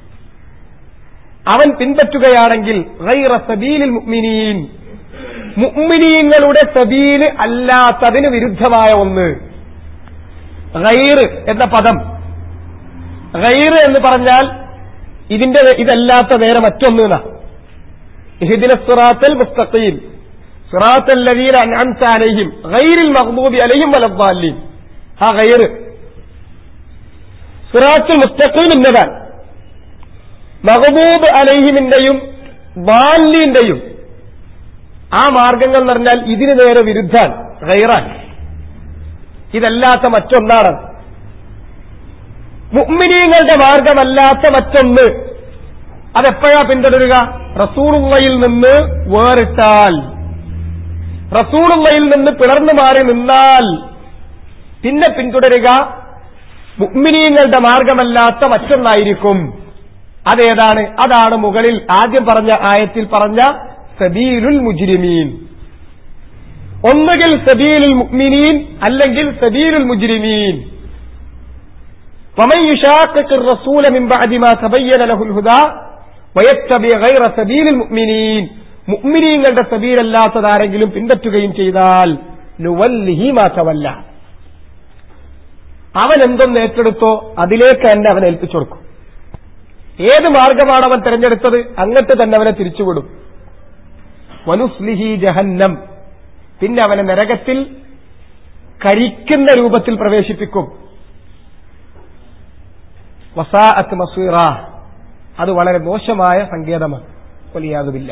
അവൻ പിൻപറ്റുകയാണെങ്കിൽ ഗൈറ സബീലിൽ മുഅ്മിനീൻ മുഅ്മിനീങ്ങളുടെ സബീല് അല്ലാത്തതിന് വിരുദ്ധമായ ഒന്ന് ഗൈറ് എന്ന പദം ഗൈറ് എന്ന് പറഞ്ഞാൽ ഇതിന്റെ ഇതല്ലാത്ത നേരെ മറ്റൊന്ന് എന്നാ ഇഹ്ദിന സിറാത്തൽ മുസ്തഖീം സിറാത്തൽ ലദീന അൻഅംത അലൈഹിം ഗൈറിൽ മഗ്ദൂബി അലൈഹിം വലദ്ദാലിൻ ആ ഗൈറ് സിറാത്തുൽ മുസ്തഖീം എന്നതാണ് മഹബൂബ് അലൈഹിമിന്റെയും ബാലിന്റെയും ആ മാർഗങ്ങൾ എന്ന് പറഞ്ഞാൽ ഇതിന് നേരെ വിരുദ്ധാൻ ഗൈറാൻ ഇതല്ലാത്ത മറ്റൊന്നാണ് മുഅ്മിനീങ്ങളുടെ മാർഗമല്ലാത്ത മറ്റൊന്ന് അതെപ്പോഴാ പിന്തുടരുക റസൂളുള്ളയിൽ നിന്ന് വേറിട്ടാൽ റസൂളുള്ളയിൽ നിന്ന് പിളർന്നു മാറി നിന്നാൽ പിന്നെ പിന്തുടരുക മുഅ്മിനീങ്ങളുടെ മാർഗമല്ലാത്ത മറ്റൊന്നായിരിക്കും അതേതാണ് അതാണ് മുകളിൽ ആദ്യം പറഞ്ഞ ആയത്തിൽ പറഞ്ഞ സബീലുൽ മുജ്രിമീൻ ഒന്നുകിൽ സബീലുൽ മുഅ്മിനീൻ അല്ലെങ്കിൽ സബീലുൽ മുജ്രിമീൻ ومن يشاقق الرسول من بعد ما تبين له الهدى ويتبع غير سبيل المؤمنين മുഅ്മിനീങ്ങളുടെ സബീലല്ലാത്തതാരെങ്കിലും പിൻപറ്റുകയും ചെയ്താൽ നുവല്ലിഹി മാ തവല്ല അവൻ എന്തൊന്ന് ഏറ്റെടുത്തോ അതിലേക്ക് തന്നെ അവൻ ഏൽപ്പിച്ചു കൊടുക്കും ഏത് മാർഗമാണ് അവൻ തെരഞ്ഞെടുത്തത് അങ്ങട്ട് തന്നെ അവനെ തിരിച്ചുവിടും വനുസ്ലിഹി ജഹന്നം പിന്നെ അവനെ നരകത്തിൽ കരിക്കുന്ന രൂപത്തിൽ പ്രവേശിപ്പിക്കും വസാഅത്ത് മസീറ അത് വളരെ മോശമായ സങ്കേതമാണ് വലിയാതുമില്ല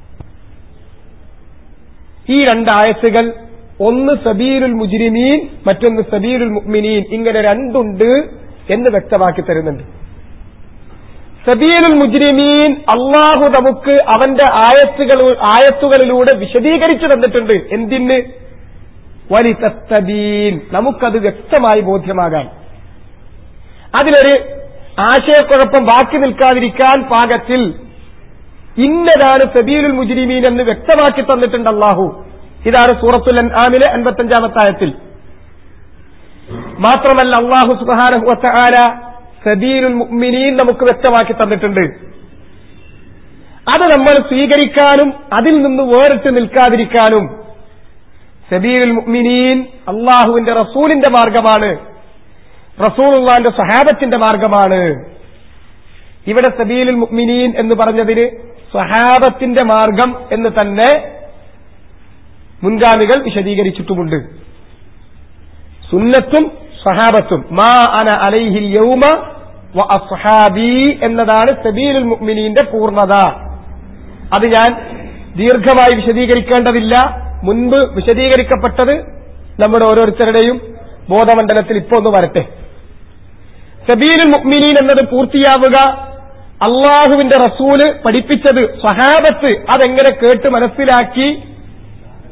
ഈ രണ്ടായത്തുകൾ ഒന്ന് സബീലുൽ മുജ്രിമീൻ മറ്റൊന്ന് സബീലുൽ മുഅ്മിനീൻ ഇങ്ങനെ രണ്ടുണ്ട് എന്ന് വ്യക്തമാക്കി തരുന്നുണ്ട് സബീലുൽ മുജ്രിമീൻ അള്ളാഹു നമുക്ക് അവന്റെ ആയത്തുകൾ ആയത്തുകളിലൂടെ വിശദീകരിച്ചു തന്നിട്ടുണ്ട് എന്തിന് വലിതത്തബീൻ നമുക്കത് വ്യക്തമായി ബോധ്യമാകാൻ അതിലൊരു ആശയക്കുഴപ്പം ബാക്കി നിൽക്കാതിരിക്കാൻ പാകത്തിൽ ഇന്നതാണ് സബീലുൽ മുജ്രിമീൻ എന്ന് വ്യക്തമാക്കി തന്നിട്ടുണ്ട് അള്ളാഹു ഇതാണ് സൂറത്തുൽ ആമിലെ അൻപത്തഞ്ചാമത്തെ ആയത്തിൽ മാത്രമല്ല അള്ളാഹു സുബാനഹുല സബീലുൽ മുഅ്മിനീൻ നമുക്ക് വ്യക്തമാക്കി തന്നിട്ടുണ്ട് അത് നമ്മൾ സ്വീകരിക്കാനും അതിൽ നിന്ന് വേറിട്ട് നിൽക്കാതിരിക്കാനും സബീലുൽ മുഅ്മിനീൻ അള്ളാഹുവിന്റെ റസൂലിന്റെ മാർഗമാണ് റസൂലുള്ളാന്റെ സഹാബത്തിന്റെ മാർഗമാണ് ഇവിടെ സബീലുൽ മുഅ്മിനീൻ എന്ന് പറഞ്ഞതിന് സഹാബത്തിന്റെ മാർഗം എന്ന് തന്നെ മുൻഗാമികൾ വിശദീകരിച്ചിട്ടുമുണ്ട് സുന്നത്തും സഹാബത്തും മാ അന അലൈഹിൽ യൗമ വ അസ്ഹാബി എന്നതാണ് സബീലുൽ മുഅ്മിനീന്റെ പൂർണ്ണത അത് ഞാൻ ദീർഘമായി വിശദീകരിക്കേണ്ടതില്ല മുൻപ് വിശദീകരിക്കപ്പെട്ടത് നമ്മുടെ ഓരോരുത്തരുടെയും ബോധമണ്ഡലത്തിൽ ഇപ്പോ ഒന്ന് വരട്ടെ സബീലുൽ മുഅ്മിനീൻ എന്നത് പൂർത്തിയാവുക അള്ളാഹുവിന്റെ റസൂല് പഠിപ്പിച്ചത് സഹാബത്ത് അതെങ്ങനെ കേട്ട് മനസ്സിലാക്കി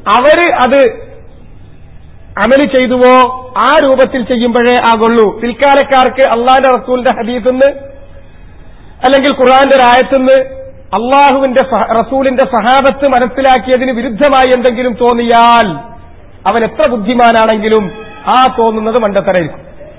അവര് അത് അമല് ചെയ്തുവോ ആ രൂപത്തിൽ ചെയ്യുമ്പോഴേ ആകുള്ളൂ പിൽക്കാലക്കാർക്ക് അള്ളാന്റെ റസൂലിന്റെ ഹദീസിന്ന് അല്ലെങ്കിൽ ഖുറാന്റെ രായത്തുനിന്ന് അള്ളാഹുവിന്റെ സഹ- റസൂലിന്റെ സഹാബത്ത് മനസ്സിലാക്കിയതിന് വിരുദ്ധമായി എന്തെങ്കിലും തോന്നിയാൽ അവൻ എത്ര ബുദ്ധിമാനാണെങ്കിലും ആ തോന്നുന്നത് മണ്ടത്തരായിരിക്കും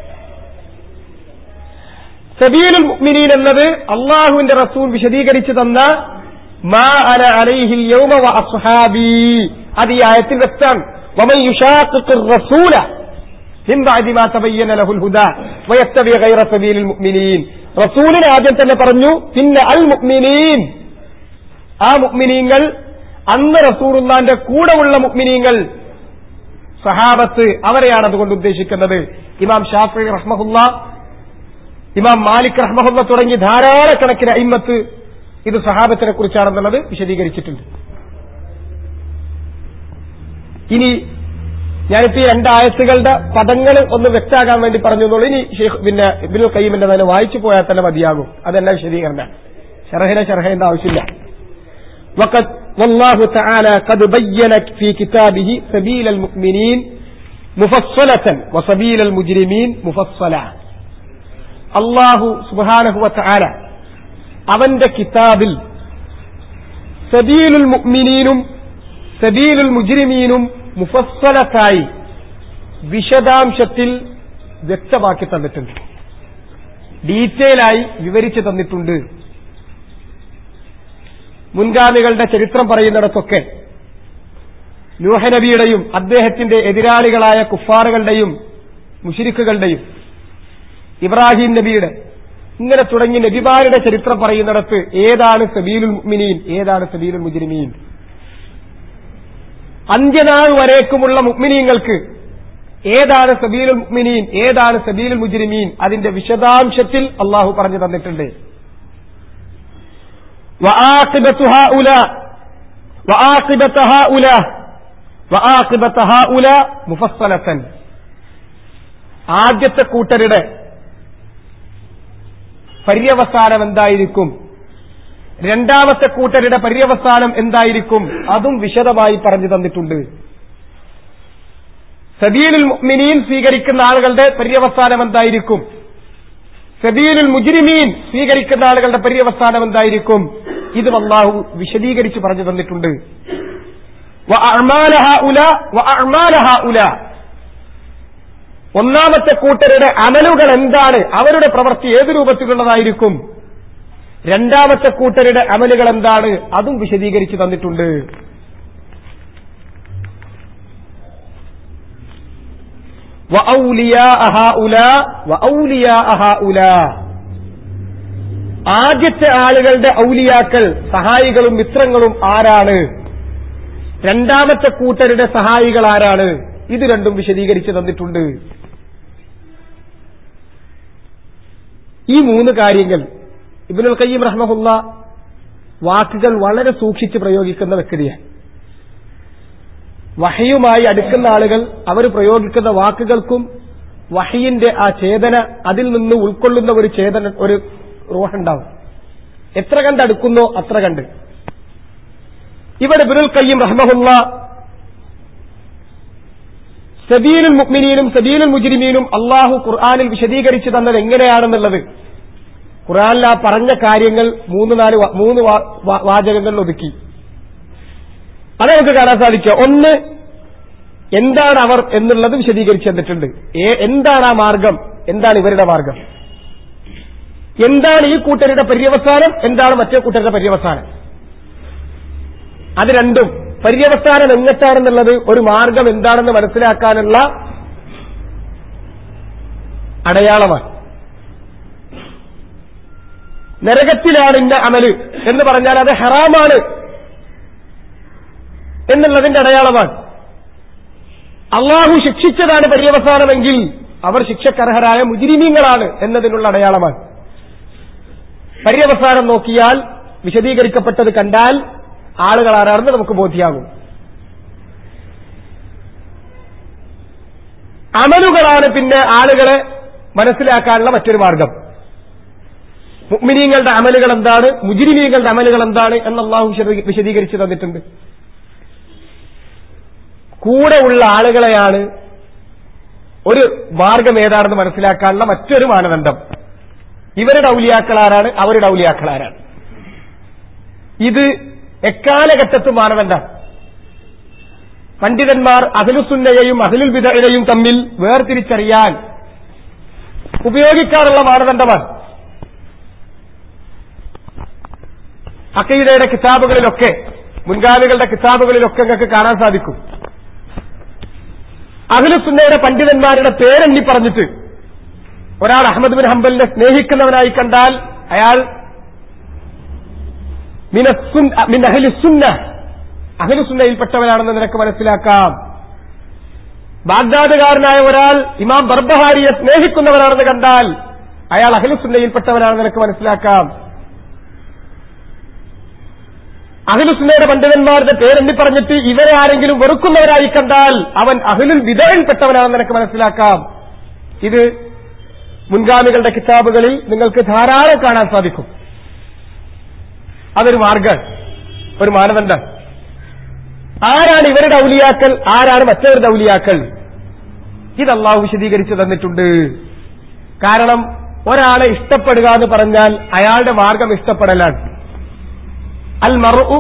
സബീലുൽ മുഅ്മിനീൻ എന്നത് അള്ളാഹുവിന്റെ റസൂൽ വിശദീകരിച്ചു തന്ന മാ അന അലൈഹിൽ യൗമ വ അസ്ഹാബി അത് ഈ ആയത്തിൽ വ്യക്തമാണ് വമൻ യുശാഖിഖിർ റസൂല من بعد ما تبين له الهدى ويتبع غير سبيل المؤمنين റസൂലിന് ആദ്യം തന്നെ പറഞ്ഞു പിന്നെ അൽ മുഅ്മിനീൻ ആ മുഅ്മിനീങ്ങൾ അന്ന് റസൂറുല്ലാന്റെ കൂടെയുള്ള മുഅ്മിനീങ്ങൾ സഹാബത്ത് അവരെയാണ് അതുകൊണ്ട് ഉദ്ദേശിക്കുന്നത് ഇമാം ഷാഫി റഹ്മഹുല്ല ഇമാം മാലിക് റഹ്മഹുല്ല തുടങ്ങി ധാരാളക്കണക്കിന് അയിമത്ത് ഇത് സഹാബത്തിനെ കുറിച്ചാണെന്നുള്ളത് വിശദീകരിച്ചിട്ടുണ്ട് ഇനി ഞാനിപ്പോ ഈ രണ്ടായത്തുകളുടെ പദങ്ങൾ ഒന്ന് വ്യക്താകാൻ വേണ്ടി പറഞ്ഞു എന്നുള്ളൂ ഇനി ഷെയ്ഖ് പിന്നെ ഇബിനുൽ കയ്യമിന്റെ തന്നെ വായിച്ചു പോയാൽ തന്നെ മതിയാകും അതെല്ലാം വിശദീകരണം ഷറഹിനെ ഷറഹേണ്ട ആവശ്യമില്ല وقد والله تعالى قد بين في كتابه سبيل المؤمنين مفصلة وسبيل المجرمين مفصلا അള്ളാഹു സുബാനഹു വല അവന്റെ കിതാബിൽ സബീലുൽ മുഅ്മിനീനും സബീലുൽ മുജ്രിമീനും മുഫസ്സലത്തായി വിശദാംശത്തിൽ വ്യക്തമാക്കി തന്നിട്ടുണ്ട് ഡീറ്റെയിലായി വിവരിച്ചു തന്നിട്ടുണ്ട് മുൻഗാമികളുടെ ചരിത്രം പറയുന്നിടത്തൊക്കെ നൂഹനബിയുടെയും അദ്ദേഹത്തിന്റെ എതിരാളികളായ കുഫാറുകളുടെയും മുഷിരിക്കുകളുടെയും ഇബ്രാഹിം നബിയുടെ ഇങ്ങനെ തുടങ്ങി നബിമാരുടെ ചരിത്രം പറയുന്നിടത്ത് ഏതാണ് സബീലുൽ മുഅ്മിനീൻ ഏതാണ് സബീലുൽ മുജ്രിമീൻ അന്ത്യനാൾ വരേക്കുമുള്ള മുഅ്മിനീങ്ങൾക്ക് ഏതാണ് സബീലുൽ മുഅ്മിനീൻ ഏതാണ് സബീലുൽ മുജ്രിമീൻ അതിന്റെ വിശദാംശത്തിൽ അള്ളാഹു പറഞ്ഞു തന്നിട്ടുണ്ട് وعاقبة هؤلاء وعاقبة هؤلاء وعاقبة هؤلاء مفصلة ആദ്യത്തെ കൂട്ടരുടെ പര്യവസാനം എന്തായിരിക്കും രണ്ടാമത്തെ കൂട്ടരുടെ പര്യവസാനം എന്തായിരിക്കും അതും വിശദമായി പറഞ്ഞു തന്നിട്ടുണ്ട് സബീലുൽ മുഅ്മിനീൻ സ്വീകരിക്കുന്ന ആളുകളുടെ പര്യവസാനം എന്തായിരിക്കും സബീലുൽ മുജ്രിമീൻ സ്വീകരിക്കുന്ന ആളുകളുടെ പര്യവസാനം എന്തായിരിക്കും ഇതും അള്ളാഹു വിശദീകരിച്ച് പറഞ്ഞു തന്നിട്ടുണ്ട് വഅഅ്മാല ഹഉല വഅഅ്മാല ഹഉല ഒന്നാമത്തെ കൂട്ടരുടെ അമലുകൾ എന്താണ് അവരുടെ പ്രവൃത്തി ഏത് രൂപത്തിലുള്ളതായിരിക്കും രണ്ടാമത്തെ കൂട്ടരുടെ അമലുകൾ എന്താണ് അതും വിശദീകരിച്ച് തന്നിട്ടുണ്ട് وأولياء هؤلاء وأولياء هؤلاء ആദ്യത്തെ ആളുകളുടെ ഔലിയാക്കൾ സഹായികളും മിത്രങ്ങളും ആരാണ് രണ്ടാമത്തെ കൂട്ടരുടെ സഹായികൾ ആരാണ് ഇത് രണ്ടും വിശദീകരിച്ച് തന്നിട്ടുണ്ട് ഈ മൂന്ന് കാര്യങ്ങൾ ഇബിനുൽ കയ്യം റഹ്മഹുല്ല വാക്കുകൾ വളരെ സൂക്ഷിച്ച് പ്രയോഗിക്കുന്ന വ്യക്തിയാണ് വഹയുമായി അടുക്കുന്ന ആളുകൾ അവർ പ്രയോഗിക്കുന്ന വാക്കുകൾക്കും വഹയിന്റെ ആ ചേതന അതിൽ നിന്ന് ഉൾക്കൊള്ളുന്ന ഒരു ചേതന ഒരു റൂഹുണ്ടാവും എത്ര കണ്ട് അടുക്കുന്നോ അത്ര കണ്ട് ഇവിടെ ബിരുൽ കയ്യം റഹ്മഹുല്ല സബീലുൽ മുക്മിനീനും സബീലുൽ മുജിരിമീനും അള്ളാഹു ഖുർആാനിൽ വിശദീകരിച്ചു തന്നത് എങ്ങനെയാണെന്നുള്ളത് ഖുർആാനിൽ ആ പറഞ്ഞ കാര്യങ്ങൾ മൂന്ന് നാല് വാ- മൂന്ന് വാ- വാ- വാചകങ്ങളിൽ ഒതുക്കി അത് നമുക്ക് കാണാൻ സാധിക്കുക ഒന്ന് എന്താണ് അവർ എന്നുള്ളത് വിശദീകരിച്ചു തന്നിട്ടുണ്ട് ഏ- എന്താണ് ആ മാർഗം എന്താണ് ഇവരുടെ മാർഗം എന്താണ് ഈ കൂട്ടരുടെ പര്യവസാനം എന്താണ് മറ്റേ കൂട്ടരുടെ പര്യവസാനം അത് രണ്ടും പര്യവസാനം എങ്ങട്ടാണെന്നുള്ളത് ഒരു മാർഗം എന്താണെന്ന് മനസ്സിലാക്കാനുള്ള അടയാളമാണ് നരകത്തിലാണ് ഇന്ന അമല് എന്ന് പറഞ്ഞാൽ അത് ഹറാമാണ് എന്നുള്ളതിന്റെ അടയാളമാണ് അള്ളാഹു ശിക്ഷിച്ചതാണ് പര്യവസാനമെങ്കിൽ അവർ ശിക്ഷക്കർഹരായ മുജിരിമീങ്ങളാണ് എന്നതിനുള്ള അടയാളമാണ് പര്യവസാനം നോക്കിയാൽ വിശദീകരിക്കപ്പെട്ടത് കണ്ടാൽ ആളുകൾ ആരാണെന്ന് നമുക്ക് ബോധ്യാകും അമലുകളാണ് പിന്നെ ആളുകളെ മനസ്സിലാക്കാനുള്ള മറ്റൊരു മാർഗം മുഗ്മിനീങ്ങളുടെ അമലുകൾ എന്താണ് മുജിരിമീങ്ങളുടെ അമലുകൾ എന്താണ് എന്ന് അള്ളാഹു വിശദീ- വിശദീകരിച്ച് തന്നിട്ടുണ്ട് കൂടെ ഉള്ള ആളുകളെയാണ് ഒരു മാർഗം ഏതാണെന്ന് മനസ്സിലാക്കാനുള്ള മറ്റൊരു മാനദണ്ഡം ഇവരുടെ ഔലിയാക്കൾ ആരാണ് അവരുടെ ഔലിയാക്കൾ ആരാണ് ഇത് എക്കാലഘട്ടത്തും മാനദണ്ഡം പണ്ഡിതന്മാർ അഖിലുസുന്നയെയും അഖിലുൽ വിദഴയും തമ്മിൽ വേർതിരിച്ചറിയാൻ ഉപയോഗിക്കാറുള്ള മാനദണ്ഡമാണ് അക്കീദയുടെ കിതാബുകളിലൊക്കെ മുൻഗാമികളുടെ കിതാബുകളിലൊക്കെ നിങ്ങൾക്ക് കാണാൻ സാധിക്കും അഖിലുസുന്നയുടെ പണ്ഡിതന്മാരുടെ പേരെണ്ണി പറഞ്ഞിട്ട് ഒരാൾ അഹമ്മദ് ബിൻ ഹംബലിനെ സ്നേഹിക്കുന്നവനായി കണ്ടാൽ അയാൾ മിൻ അഹ്ലിസുന്ന അഹ്ലുസുന്നയിൽപ്പെട്ടവനാണെന്ന് നിനക്ക് മനസ്സിലാക്കാം ബാഗ്ദാദുകാരനായ ഒരാൾ ഇമാം ബർബഹാരിയെ സ്നേഹിക്കുന്നവനാണെന്ന് കണ്ടാൽ അയാൾ അഹ്ലുസുന്നയിൽപ്പെട്ടവനാണെന്ന് നിനക്ക് മനസ്സിലാക്കാം അഖിലുസുന്നയുടെ പണ്ഡിതന്മാരുടെ പേരെണ്ണി പറഞ്ഞിട്ട് ഇവരെ ആരെങ്കിലും വെറുക്കുന്നവരായി കണ്ടാൽ അവൻ അഖിലുൽ വിധയിൽപ്പെട്ടവനാണെന്ന് നിനക്ക് മനസ്സിലാക്കാം ഇത് മുൻഗാമികളുടെ കിതാബുകളിൽ നിങ്ങൾക്ക് ധാരാളം കാണാൻ സാധിക്കും അതൊരു മാർഗം ഒരു മാനദണ്ഡം ആരാണ് ഇവരുടെ ഔലിയാക്കൾ ആരാണ് മറ്റവരുടെ ഔലിയാക്കൾ ഇത് അള്ളാഹു വിശദീകരിച്ചു തന്നിട്ടുണ്ട് കാരണം ഒരാളെ ഇഷ്ടപ്പെടുക എന്ന് പറഞ്ഞാൽ അയാളുടെ മാർഗം ഇഷ്ടപ്പെടലാണ് അൽ മറു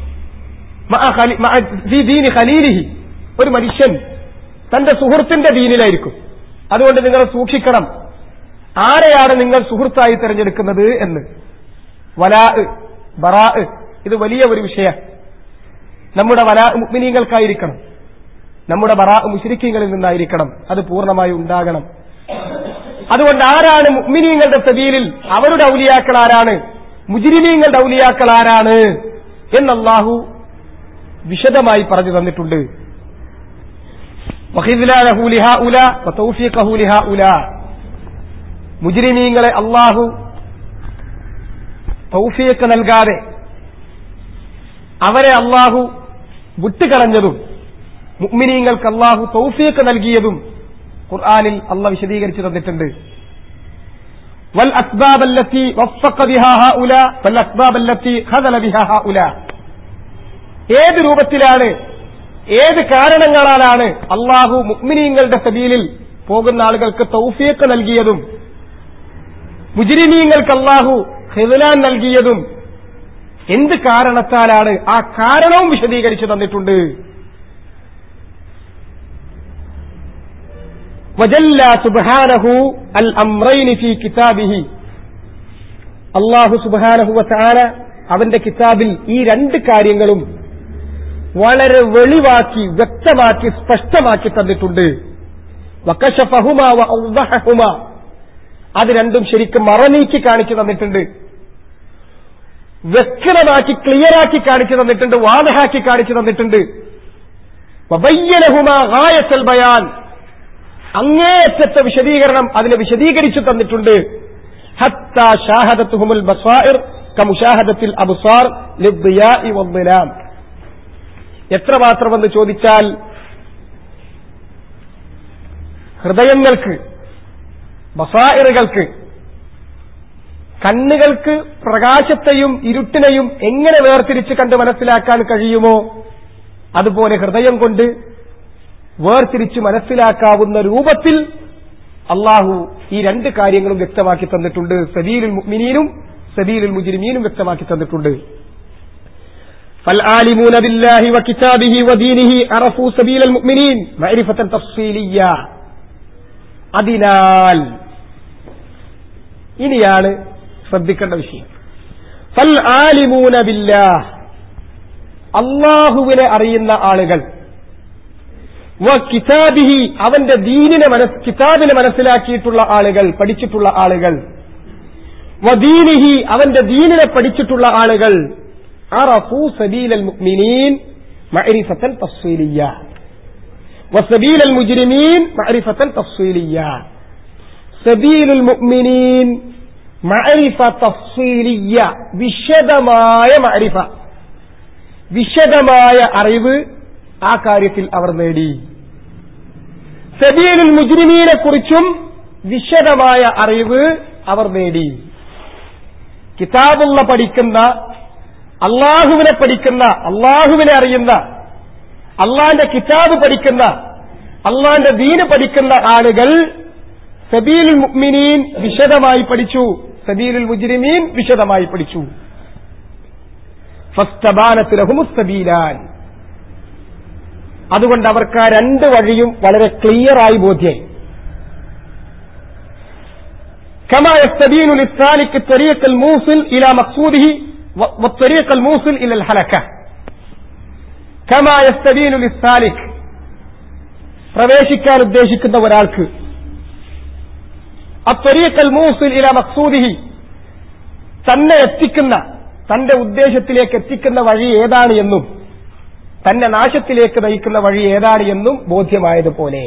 ദീനി ഖലീലിഹി ഒരു മനുഷ്യൻ തന്റെ സുഹൃത്തിന്റെ ദീനിലായിരിക്കും അതുകൊണ്ട് നിങ്ങൾ സൂക്ഷിക്കണം ആരെയാണ് നിങ്ങൾ സുഹൃത്തായി തിരഞ്ഞെടുക്കുന്നത് എന്ന് വലാ ബറാ ഇത് വലിയ ഒരു വിഷയ നമ്മുടെ വലാ മുഗ്മിനീങ്ങൾക്കായിരിക്കണം നമ്മുടെ ബറാ മുഷരിക്കീങ്ങളിൽ നിന്നായിരിക്കണം അത് പൂർണ്ണമായി ഉണ്ടാകണം അതുകൊണ്ട് ആരാണ് മുഗ്മിനീങ്ങളുടെ സബീലിൽ അവരുടെ ഔലിയാക്കൾ ആരാണ് മുജിരിമീങ്ങളുടെ ഔലിയാക്കൾ ആരാണ് എന്നല്ലാഹു വിശദമായി പറഞ്ഞു തന്നിട്ടുണ്ട് മുജിരിമീങ്ങളെ അള്ളാഹു തൗഫീക്ക് നൽകാതെ അവരെ അള്ളാഹു വിട്ടുകളഞ്ഞതും മുഗ്മിനീങ്ങൾക്ക് അള്ളാഹു തൗഫീക്ക് നൽകിയതും ഖുർആാനിൽ അള്ളാഹ് വിശദീകരിച്ചു തന്നിട്ടുണ്ട് വൽ അസ്ബാബല്ലത്തി വഫഖ ബിഹാ ഹഉല വൽ അസ്ബാബല്ലത്തി ഖദല ബിഹാ ഹഉല ഏത് രൂപത്തിലാണ് ഏത് കാരണങ്ങളാലാണ് അള്ളാഹു മുഗ്മിനീങ്ങളുടെ സബീലിൽ പോകുന്ന ആളുകൾക്ക് തൗഫീക്ക് നൽകിയതും മുജിരിമീങ്ങൾക്ക് അള്ളാഹു ഹിദലാൻ നൽകിയതും എന്ത് കാരണത്താലാണ് ആ കാരണവും വിശദീകരിച്ചു തന്നിട്ടുണ്ട് വജല്ല സുബ്ഹാനഹു അൽ അംറൈനി ഫി കിതാബിഹി അള്ളാഹു സുബ്ഹാനഹു വതആല അവന്റെ കിതാബിൽ ഈ രണ്ട് കാര്യങ്ങളും വളരെ വെളിവാക്കി വ്യക്തമാക്കി സ്പഷ്ടമാക്കി തന്നിട്ടുണ്ട് വക്കശഫഹുമ വഅവ്ദഹഹുമ അത് രണ്ടും ശരിക്കും മറനീക്കി കാണിച്ചു തന്നിട്ടുണ്ട് വ്യക്തമാക്കി ക്ലിയറാക്കി കാണിച്ചു തന്നിട്ടുണ്ട് വാദഹാക്കി കാണിച്ചു തന്നിട്ടുണ്ട് വബയ്യനഹുമ ഗായത്തൽ ബയാൻ അങ്ങേയറ്റത്തെ വിശദീകരണം അതിനെ വിശദീകരിച്ചു തന്നിട്ടുണ്ട് ഹത്ത ഷാഹദത്തുഹുമുൽ ബസായിർ കമുഷാഹദത്തിൽ അബുസാർ ലിദ്ദിയാഇ വദ്ദിലാം എത്രമാത്രമെന്ന് ചോദിച്ചാൽ ഹൃദയങ്ങൾക്ക് ബസായിറുകൾക്ക് കണ്ണുകൾക്ക് പ്രകാശത്തെയും ഇരുട്ടിനെയും എങ്ങനെ വേർതിരിച്ച് കണ്ട് മനസ്സിലാക്കാൻ കഴിയുമോ അതുപോലെ ഹൃദയം കൊണ്ട് വേർതിരിച്ച് മനസ്സിലാക്കാവുന്ന രൂപത്തിൽ അള്ളാഹു ഈ രണ്ട് കാര്യങ്ങളും വ്യക്തമാക്കി തന്നിട്ടുണ്ട് സബീലുൽ മുഅ്മിനീനും സബീലുൽ മുജ്രിമീനും വ്യക്തമാക്കി തന്നിട്ടുണ്ട് فالعالمون بالله وكتابه ودينه عرفوا سبيل المؤمنين معرفة تفصيلية അതിനാൽ ഇനിയാണ് ശ്രദ്ധിക്കേണ്ട വിഷയം ഫൽ ആലിമൂന ബില്ലാഹ് അള്ളാഹുവിനെ അറിയുന്ന ആളുകൾ വ കിതാബിഹി അവന്റെ ദീനിനെ മനസ് കിതാബിനെ മനസ്സിലാക്കിയിട്ടുള്ള ആളുകൾ പഠിച്ചിട്ടുള്ള ആളുകൾ വ ദീനിഹി അവന്റെ ദീനിനെ പഠിച്ചിട്ടുള്ള ആളുകൾ അറഫു സബീലൽ മുഅ്മിനീൻ മഅരിഫത്തൻ തഫ്സീലിയ്യ وسبيل المجرمين معرفة تفصيلية سبيل المؤمنين معرفة تفصيلية വിശദമായ മഅരിഫ വിശദമായ അറിവ് ആ കാര്യത്തിൽ അവർ നേടി സബീലുൽ മുജ്രിമീനെ കുറിച്ചും വിശദമായ അറിവ് അവർ നേടി കിതാബുള്ള പഠിക്കുന്ന അള്ളാഹുവിനെ പഠിക്കുന്ന അള്ളാഹുവിനെ അറിയുന്ന അള്ളാന്റെ കിതാബ് പഠിക്കുന്ന അള്ളാന്റെ ദീന് പഠിക്കുന്ന ആളുകൾ സബീലുൽ മുഅ്മിനീൻ വിശദമായി പഠിച്ചു സബീലുൽ മുജ്രിമീൻ വിശദമായി പഠിച്ചു ഫസ്തബാനത്ത് ലഹുമുസ്തബീലാൻ അതുകൊണ്ട് അവർക്ക് ആ രണ്ട് വഴിയും വളരെ ക്ലിയറായി ബോധ്യായി كما يستبين للسالك الطريق الموصل إلى مقصوده والطريق الموصل إلى الحلكة كما يستبين للسالك പ്രവേശിക്കാൻ ഉദ്ദേശിക്കുന്ന ഒരാൾക്ക് അത്വരീക്കൽ മൂസിൽ ഇല മക്സൂദിഹി തന്നെ എത്തിക്കുന്ന തന്റെ ഉദ്ദേശത്തിലേക്ക് എത്തിക്കുന്ന വഴി ഏതാണ് എന്നും തന്നെ നാശത്തിലേക്ക് നയിക്കുന്ന വഴി ഏതാണ് എന്നും ബോധ്യമായതുപോലെ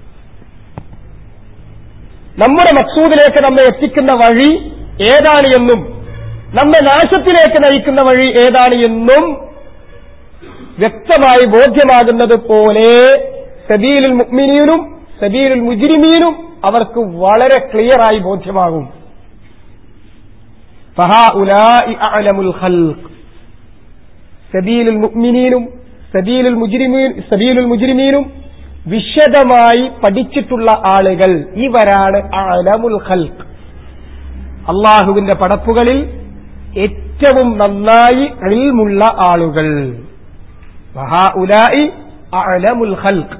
നമ്മുടെ മക്സൂദിലേക്ക് നമ്മെ എത്തിക്കുന്ന വഴി ഏതാണ് എന്നും നമ്മെ നാശത്തിലേക്ക് നയിക്കുന്ന വഴി ഏതാണ് എന്നും വ്യക്തമായി ബോധ്യമാകുന്നത് പോലെ സബീലുൽ മുക്മിനീനും സബീലുൽ മുജിരിമീനും അവർക്ക് വളരെ ക്ലിയറായി ബോധ്യമാകും അലമുൽ ഖൽഖ് സബീലുൽ മുക്മിനീനും സബീലുൽ മുജിരിമീൻ സബീലുൽ മുജിരിമീനും വിശദമായി പഠിച്ചിട്ടുള്ള ആളുകൾ ഇവരാണ് അലമുൽ ഖൽഖ് അള്ളാഹുവിന്റെ പടപ്പുകളിൽ ഏറ്റവും നന്നായി അഴിമുള്ള ആളുകൾ അലമുൽ ഖൽഖ്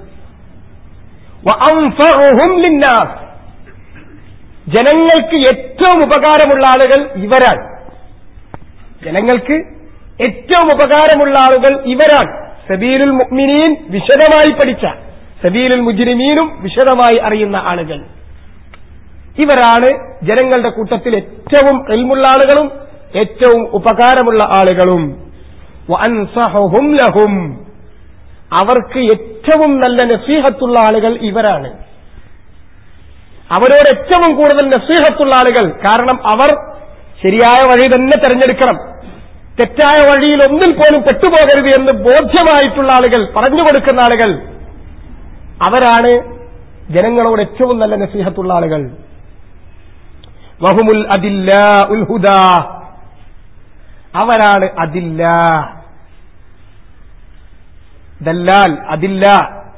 ലിന്നാസ് ജനങ്ങൾക്ക് ഏറ്റവും ഉപകാരമുള്ള ആളുകൾ ഇവരാണ് ജനങ്ങൾക്ക് ഏറ്റവും ഉപകാരമുള്ള ആളുകൾ ഇവരാണ് സബീലുൽ മുഅ്മിനീൻ വിശദമായി പഠിച്ച സബീലുൽ മുജ്രിമീനും വിശദമായി അറിയുന്ന ആളുകൾ ഇവരാണ് ജനങ്ങളുടെ കൂട്ടത്തിൽ ഏറ്റവും എൽമുള്ള ആളുകളും ഏറ്റവും ഉപകാരമുള്ള ആളുകളും വഅൻസഹുഹും ലഹും അവർക്ക് ഏറ്റവും നല്ല നസീഹത്തുള്ള ആളുകൾ ഇവരാണ് അവരോട് ഏറ്റവും കൂടുതൽ നസീഹത്തുള്ള ആളുകൾ കാരണം അവർ ശരിയായ വഴി തന്നെ തെരഞ്ഞെടുക്കണം തെറ്റായ വഴിയിൽ ഒന്നിൽ പോലും പെട്ടുപോകരുത് എന്ന് ബോധ്യമായിട്ടുള്ള ആളുകൾ പറഞ്ഞു കൊടുക്കുന്ന ആളുകൾ അവരാണ് ജനങ്ങളോട് ഏറ്റവും നല്ല നസീഹത്തുള്ള ആളുകൾ വഹുമുൽ അതില്ല ഉൽഹുദ അവരാണ് അതില്ല ദല്ലാൽ അതില്ല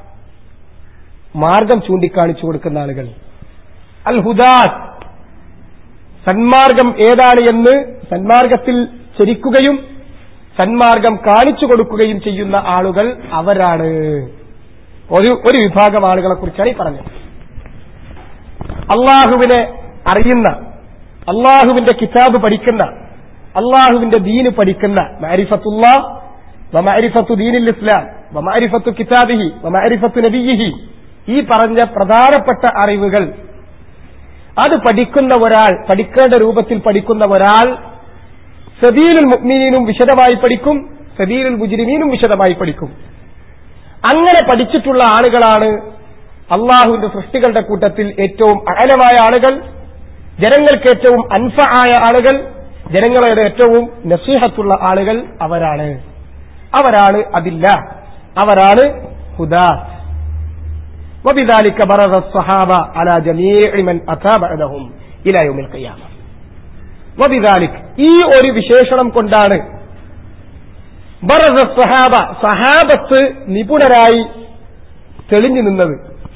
മാർഗം ചൂണ്ടിക്കാണിച്ചു കൊടുക്കുന്ന ആളുകൾ അൽ ഹുദാസ് സന്മാർഗം ഏതാണ് എന്ന് സന്മാർഗത്തിൽ ചരിക്കുകയും സന്മാർഗം കാണിച്ചു കൊടുക്കുകയും ചെയ്യുന്ന ആളുകൾ അവരാണ് ഒരു ഒരു വിഭാഗം ആളുകളെ കുറിച്ചാണ് ഈ പറഞ്ഞത് അള്ളാഹുവിനെ അറിയുന്ന അള്ളാഹുവിന്റെ കിതാബ് പഠിക്കുന്ന അള്ളാഹുവിന്റെ ദീന് പഠിക്കുന്ന മാരിഫത്തുള്ള വമാരിഫത്തു ദീനിൽ ഇസ്ലാം വമാരിഫത്തു കിതാബിഹി വമാരിഫത്തു നബിയിഹി ഈ പറഞ്ഞ പ്രധാനപ്പെട്ട അറിവുകൾ അത് പഠിക്കുന്ന ഒരാൾ പഠിക്കേണ്ട രൂപത്തിൽ പഠിക്കുന്ന ഒരാൾ സബീലുൽ മുഅ്മിനീനും വിശദമായി പഠിക്കും സബീലുൽ മുജ്രിമീനും വിശദമായി പഠിക്കും അങ്ങനെ പഠിച്ചിട്ടുള്ള ആളുകളാണ് അള്ളാഹുവിന്റെ സൃഷ്ടികളുടെ കൂട്ടത്തിൽ ഏറ്റവും അകലമായ ആളുകൾ ജനങ്ങൾക്ക് ഏറ്റവും അൻഫ ആയ ആളുകൾ ജനങ്ങളുടെ ഏറ്റവും നസീഹത്തുള്ള ആളുകൾ അവരാണ് അവരാണ് അതില്ല അവരാണ് ഹുദാസ് وبذلك برز الصحابة على جميع من أتى بعدهم إلى يوم القيامة وبذلك ഈ ഒരു വിശേഷണം കൊണ്ടാണ് ബറസ സഹാബ സഹാബത്ത് നിപുണരായി തെളിഞ്ഞു നിന്നത്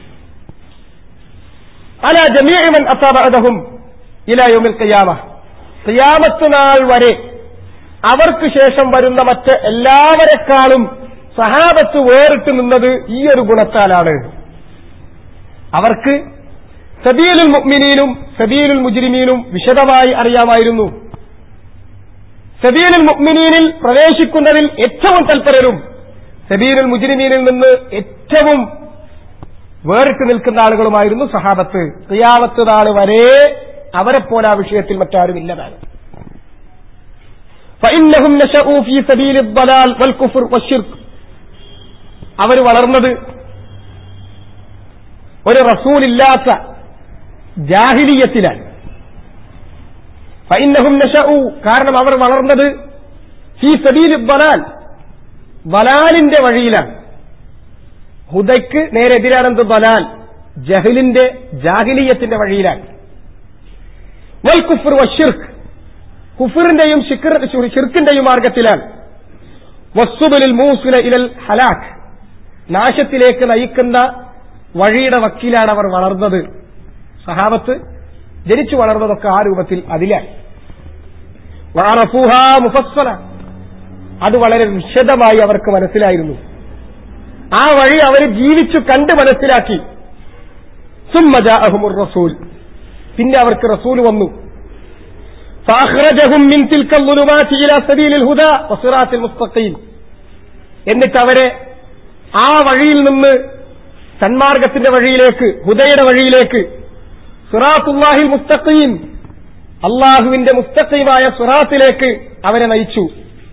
അല ജമീഅമൻ അത്താബഅദഹും ഇല യൗമിൽ ഖിയാമ ഖിയാമത്ത് നാൾ വരെ അവർക്ക് ശേഷം വരുന്ന മറ്റ് എല്ലാവരെക്കാളും സഹാബത്ത് വേറിട്ട് നിന്നത് ഈ ഒരു ഗുണത്താലാണ് അവർക്ക് സബീലുൽ മുഅ്മിനീനും സബീലുൽ മുജ്രിമീനും വിശദമായി അറിയാമായിരുന്നു സബീലുൽ മുഅ്മിനീനിൽ പ്രവേശിക്കുന്നതിൽ ഏറ്റവും തൽപരരും സബീലുൽ മുജ്രിമീനിൽ നിന്ന് ഏറ്റവും വേറിട്ട് നിൽക്കുന്ന ആളുകളുമായിരുന്നു സഹാബത്ത് ക്രിയാമത്ത് നാൾ വരെ അവരെപ്പോലെ ആ വിഷയത്തിൽ മറ്റാരുമില്ലതാണ് فإنهم نشأوا في سبيل الضلال والكفر والشرك അവർ വളർന്നത് ഒരു റസൂലില്ലാത്ത ജാഹിലിയത്തിലാണ് ഫൈന്നഹും നശഊ കാരണം അവർ വളർന്നത് ഫീ സബീൽ ബലാൽ ബലാലിന്റെ വഴിയിലാണ് ഹുദയ്ക്ക് നേരെ എതിരാണെന്ത് ബലാൽ ജഹലിന്റെ ജാഹിലിയത്തിന്റെ വഴിയിലാണ് വൽ കുഫർ വഷിർക്ക് കുഫറിന്റെയും ഷിർക്കിന്റെയും മാർഗത്തിലാണ് വസ്സുബലിൽ മൂസുല ഇലൽ ഹലാഖ് നാശത്തിലേക്ക് നയിക്കുന്ന വഴിയുടെ വക്കീലാണ് അവർ വളർന്നത് സഹാബത്ത് ജനിച്ചു വളർന്നതൊക്കെ ആ രൂപത്തിൽ അതിലാണ് വഅറഫൂഹാ മുഫസ്സല അത് വളരെ വിശദമായി അവർക്ക് മനസ്സിലായിരുന്നു ആ വഴി അവർ ജീവിച്ചു കണ്ട് മനസ്സിലാക്കി സുമ്മജാഅഹുമുർ റസൂൽ പിന്നെ അവർക്ക് റസൂൽ വന്നു فأخرجهم من تلك الظلمات إلى سبيل الهدى وصراط المستقيم എന്നിട്ട് അവരെ ആ വഴിയിൽ നിന്ന് സന്മാർഗത്തിന്റെ വഴിയിലേക്ക് ഹുദയുടെ വഴിയിലേക്ക് സുറാത്തുല്ലാഹിൽ മുസ്തഖീം അള്ളാഹുവിന്റെ മുസ്തഖീമായ സുറാത്തിലേക്ക് അവരെ നയിച്ചു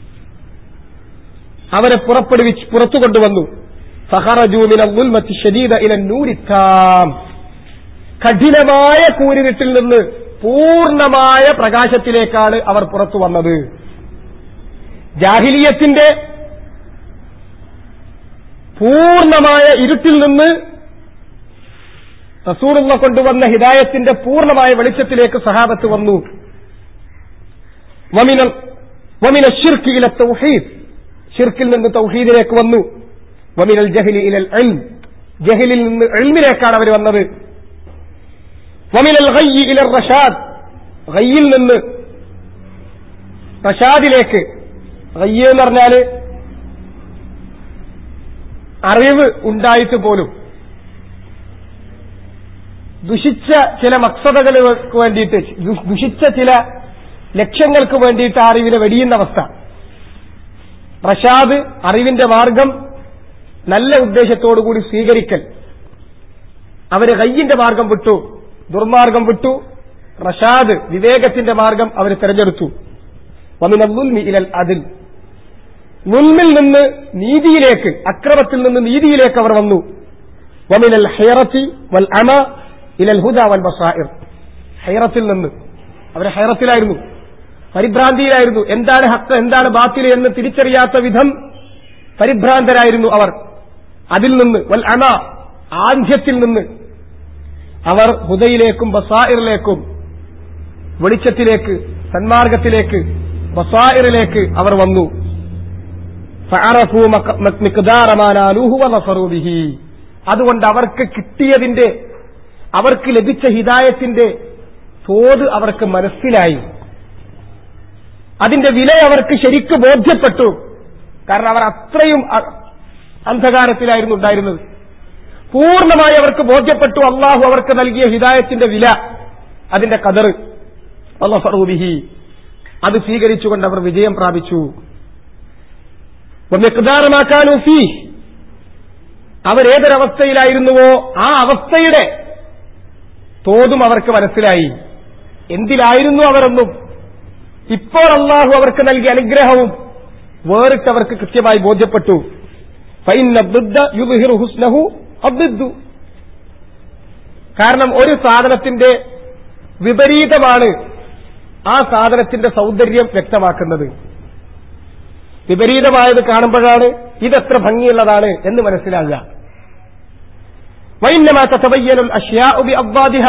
അവരെ പുറപ്പെടുവിച്ച് പുറത്തു കൊണ്ടുവന്നു സഹറജൂമിന ഉൽമത്തി ഷദീദ ഇല നൂരിത്താം കഠിനമായ കൂരിരുട്ടിൽ നിന്ന് പൂർണ്ണമായ പ്രകാശത്തിലേക്കാണ് അവർ പുറത്തു വന്നത് ജാഹിലിയത്തിന്റെ പൂർണ്ണമായ ഇരുട്ടിൽ നിന്ന് റസൂറുള്ള കൊണ്ടുവന്ന ഹിദായത്തിന്റെ പൂർണ്ണമായ വെളിച്ചത്തിലേക്ക് സഹാബത്ത് വന്നു വമിനൽ വമിന ഷിർക്ക് ഇല തൗഹീദ് ഷിർക്കിൽ നിന്ന് തൗഹീദിലേക്ക് വന്നു വമിനൽ ജഹലി ഇലൽ ഇൽം ജഹലിൽ നിന്ന് എൽമിലേക്കാണ് അവർ വന്നത് വമിനൽ ഗയ്യി ഇലൽ റഷാദ് ഗയ്യിൽ നിന്ന് റഷാദിലേക്ക് ഗയ്യ് എന്ന് പറഞ്ഞാല് അറിവ് ഉണ്ടായിട്ട് പോലും ദുഷിച്ച ചില മക്സതകൾക്ക് വേണ്ടിയിട്ട് ദു- ദുഷിച്ച ചില ലക്ഷ്യങ്ങൾക്ക് വേണ്ടിയിട്ട് ആ അറിവിനെ വെടിയുന്ന അവസ്ഥ റഷാദ് അറിവിന്റെ മാർഗം നല്ല ഉദ്ദേശത്തോടുകൂടി സ്വീകരിക്കൽ അവര് കയ്യിന്റെ മാർഗം വിട്ടു ദുർമാർഗം വിട്ടു റഷാദ് വിവേകത്തിന്റെ മാർഗം അവർ തെരഞ്ഞെടുത്തു വമിന നുൽമി ഇലൽ അതിൽ നുൽമിൽ നിന്ന് നീതിയിലേക്ക് അക്രമത്തിൽ നിന്ന് നീതിയിലേക്ക് അവർ വന്നു വമിനൽ ഹൈറത്തി വൽ അമ ഇലൽ ഹുദ വൽ ബസായിർ ഹൈറത്തിൽ നിന്ന് അവർ ഹൈറത്തിലായിരുന്നു പരിഭ്രാന്തിയിലായിരുന്നു എന്താണ് ഹക്ക് എന്താണ് ബാത്തിൽ എന്ന് തിരിച്ചറിയാത്ത വിധം പരിഭ്രാന്തരായിരുന്നു അവർ അതിൽ നിന്ന് വൽ അമ ആന്ധ്യത്തിൽ നിന്ന് അവർ ഹുദയിലേക്കും ബസായിറിലേക്കും വെളിച്ചത്തിലേക്ക് സന്മാർഗത്തിലേക്ക് ബസായിറിലേക്ക് അവർ വന്നു ഫഅറഫൂ മക- മക്- മിഖ്ദാറ മാ നാലൂഹു വനഫറൂ ബിഹി. അതുകൊണ്ട് അവർക്ക് കിട്ടിയതിന്റെ അവർക്ക് ലഭിച്ച ഹിദായത്തിന്റെ തോത് അവർക്ക് മനസ്സിലായി അതിന്റെ വില അവർക്ക് ശരിക്ക് ബോധ്യപ്പെട്ടു കാരണം അവർ അത്രയും അ- അന്ധകാരത്തിലായിരുന്നു ഉണ്ടായിരുന്നത് പൂർണ്ണമായി അവർക്ക് ബോധ്യപ്പെട്ടു അള്ളാഹു അവർക്ക് നൽകിയ ഹിദായത്തിന്റെ വില അതിന്റെ കതറ് ബിഹി അത് സ്വീകരിച്ചുകൊണ്ട് അവർ വിജയം പ്രാപിച്ചു വമിഖ്ദാറമാക്കാനു ഫീ അവരേതൊരവസ്ഥയിലായിരുന്നുവോ ആ അവസ്ഥയുടെ തോതും അവർക്ക് മനസ്സിലായി എന്തിലായിരുന്നു അവരെന്നും ഇപ്പോൾ അള്ളാഹു അവർക്ക് നൽകിയ അനുഗ്രഹവും വേറിട്ട് അവർക്ക് കൃത്യമായി ബോധ്യപ്പെട്ടു ഫൈന ബുദ്ധ യുബിഹിറു ഹുസ്നഹു അബ്ദു കാരണം ഒരു സാധനത്തിന്റെ വിപരീതമാണ് ആ സാധനത്തിന്റെ സൗന്ദര്യം വ്യക്തമാക്കുന്നത് വിപരീതമായത് കാണുമ്പോഴാണ് ഇതെത്ര ഭംഗിയുള്ളതാണ് എന്ന് മനസ്സിലാകുക വൈന്നമാ തതബയ്യനുൽ അഷ്യാഉ ബിഅബ്വാദിഹ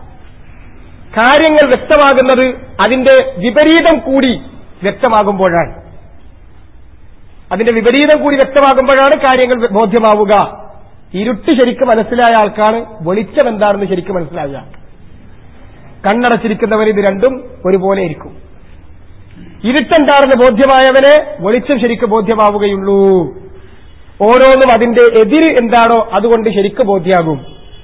കാര്യങ്ങൾ വ്യക്തമാകുന്നത് അതിന്റെ വിപരീതം കൂടി വ്യക്തമാകുമ്പോഴാണ് അതിന്റെ വിപരീതം കൂടി വ്യക്തമാകുമ്പോഴാണ് കാര്യങ്ങൾ ബോധ്യമാവുക ഇരുട്ട് ശരിക്കും മനസ്സിലായ ആൾക്കാണ് വെളിച്ചം എന്താണെന്ന് ശരിക്കും മനസ്സിലാകുക കണ്ണടച്ചിരിക്കുന്നവർ ഇത് രണ്ടും ഒരുപോലെ ഇരിക്കും ഇരുട്ടെന്താണെന്ന് ബോധ്യമായവനെ വെളിച്ചം ശരിക്ക് ബോധ്യമാവുകയുള്ളൂ ഓരോന്നും അതിന്റെ എതിര് എന്താണോ അതുകൊണ്ട് ശരിക്ക് ബോധ്യാകും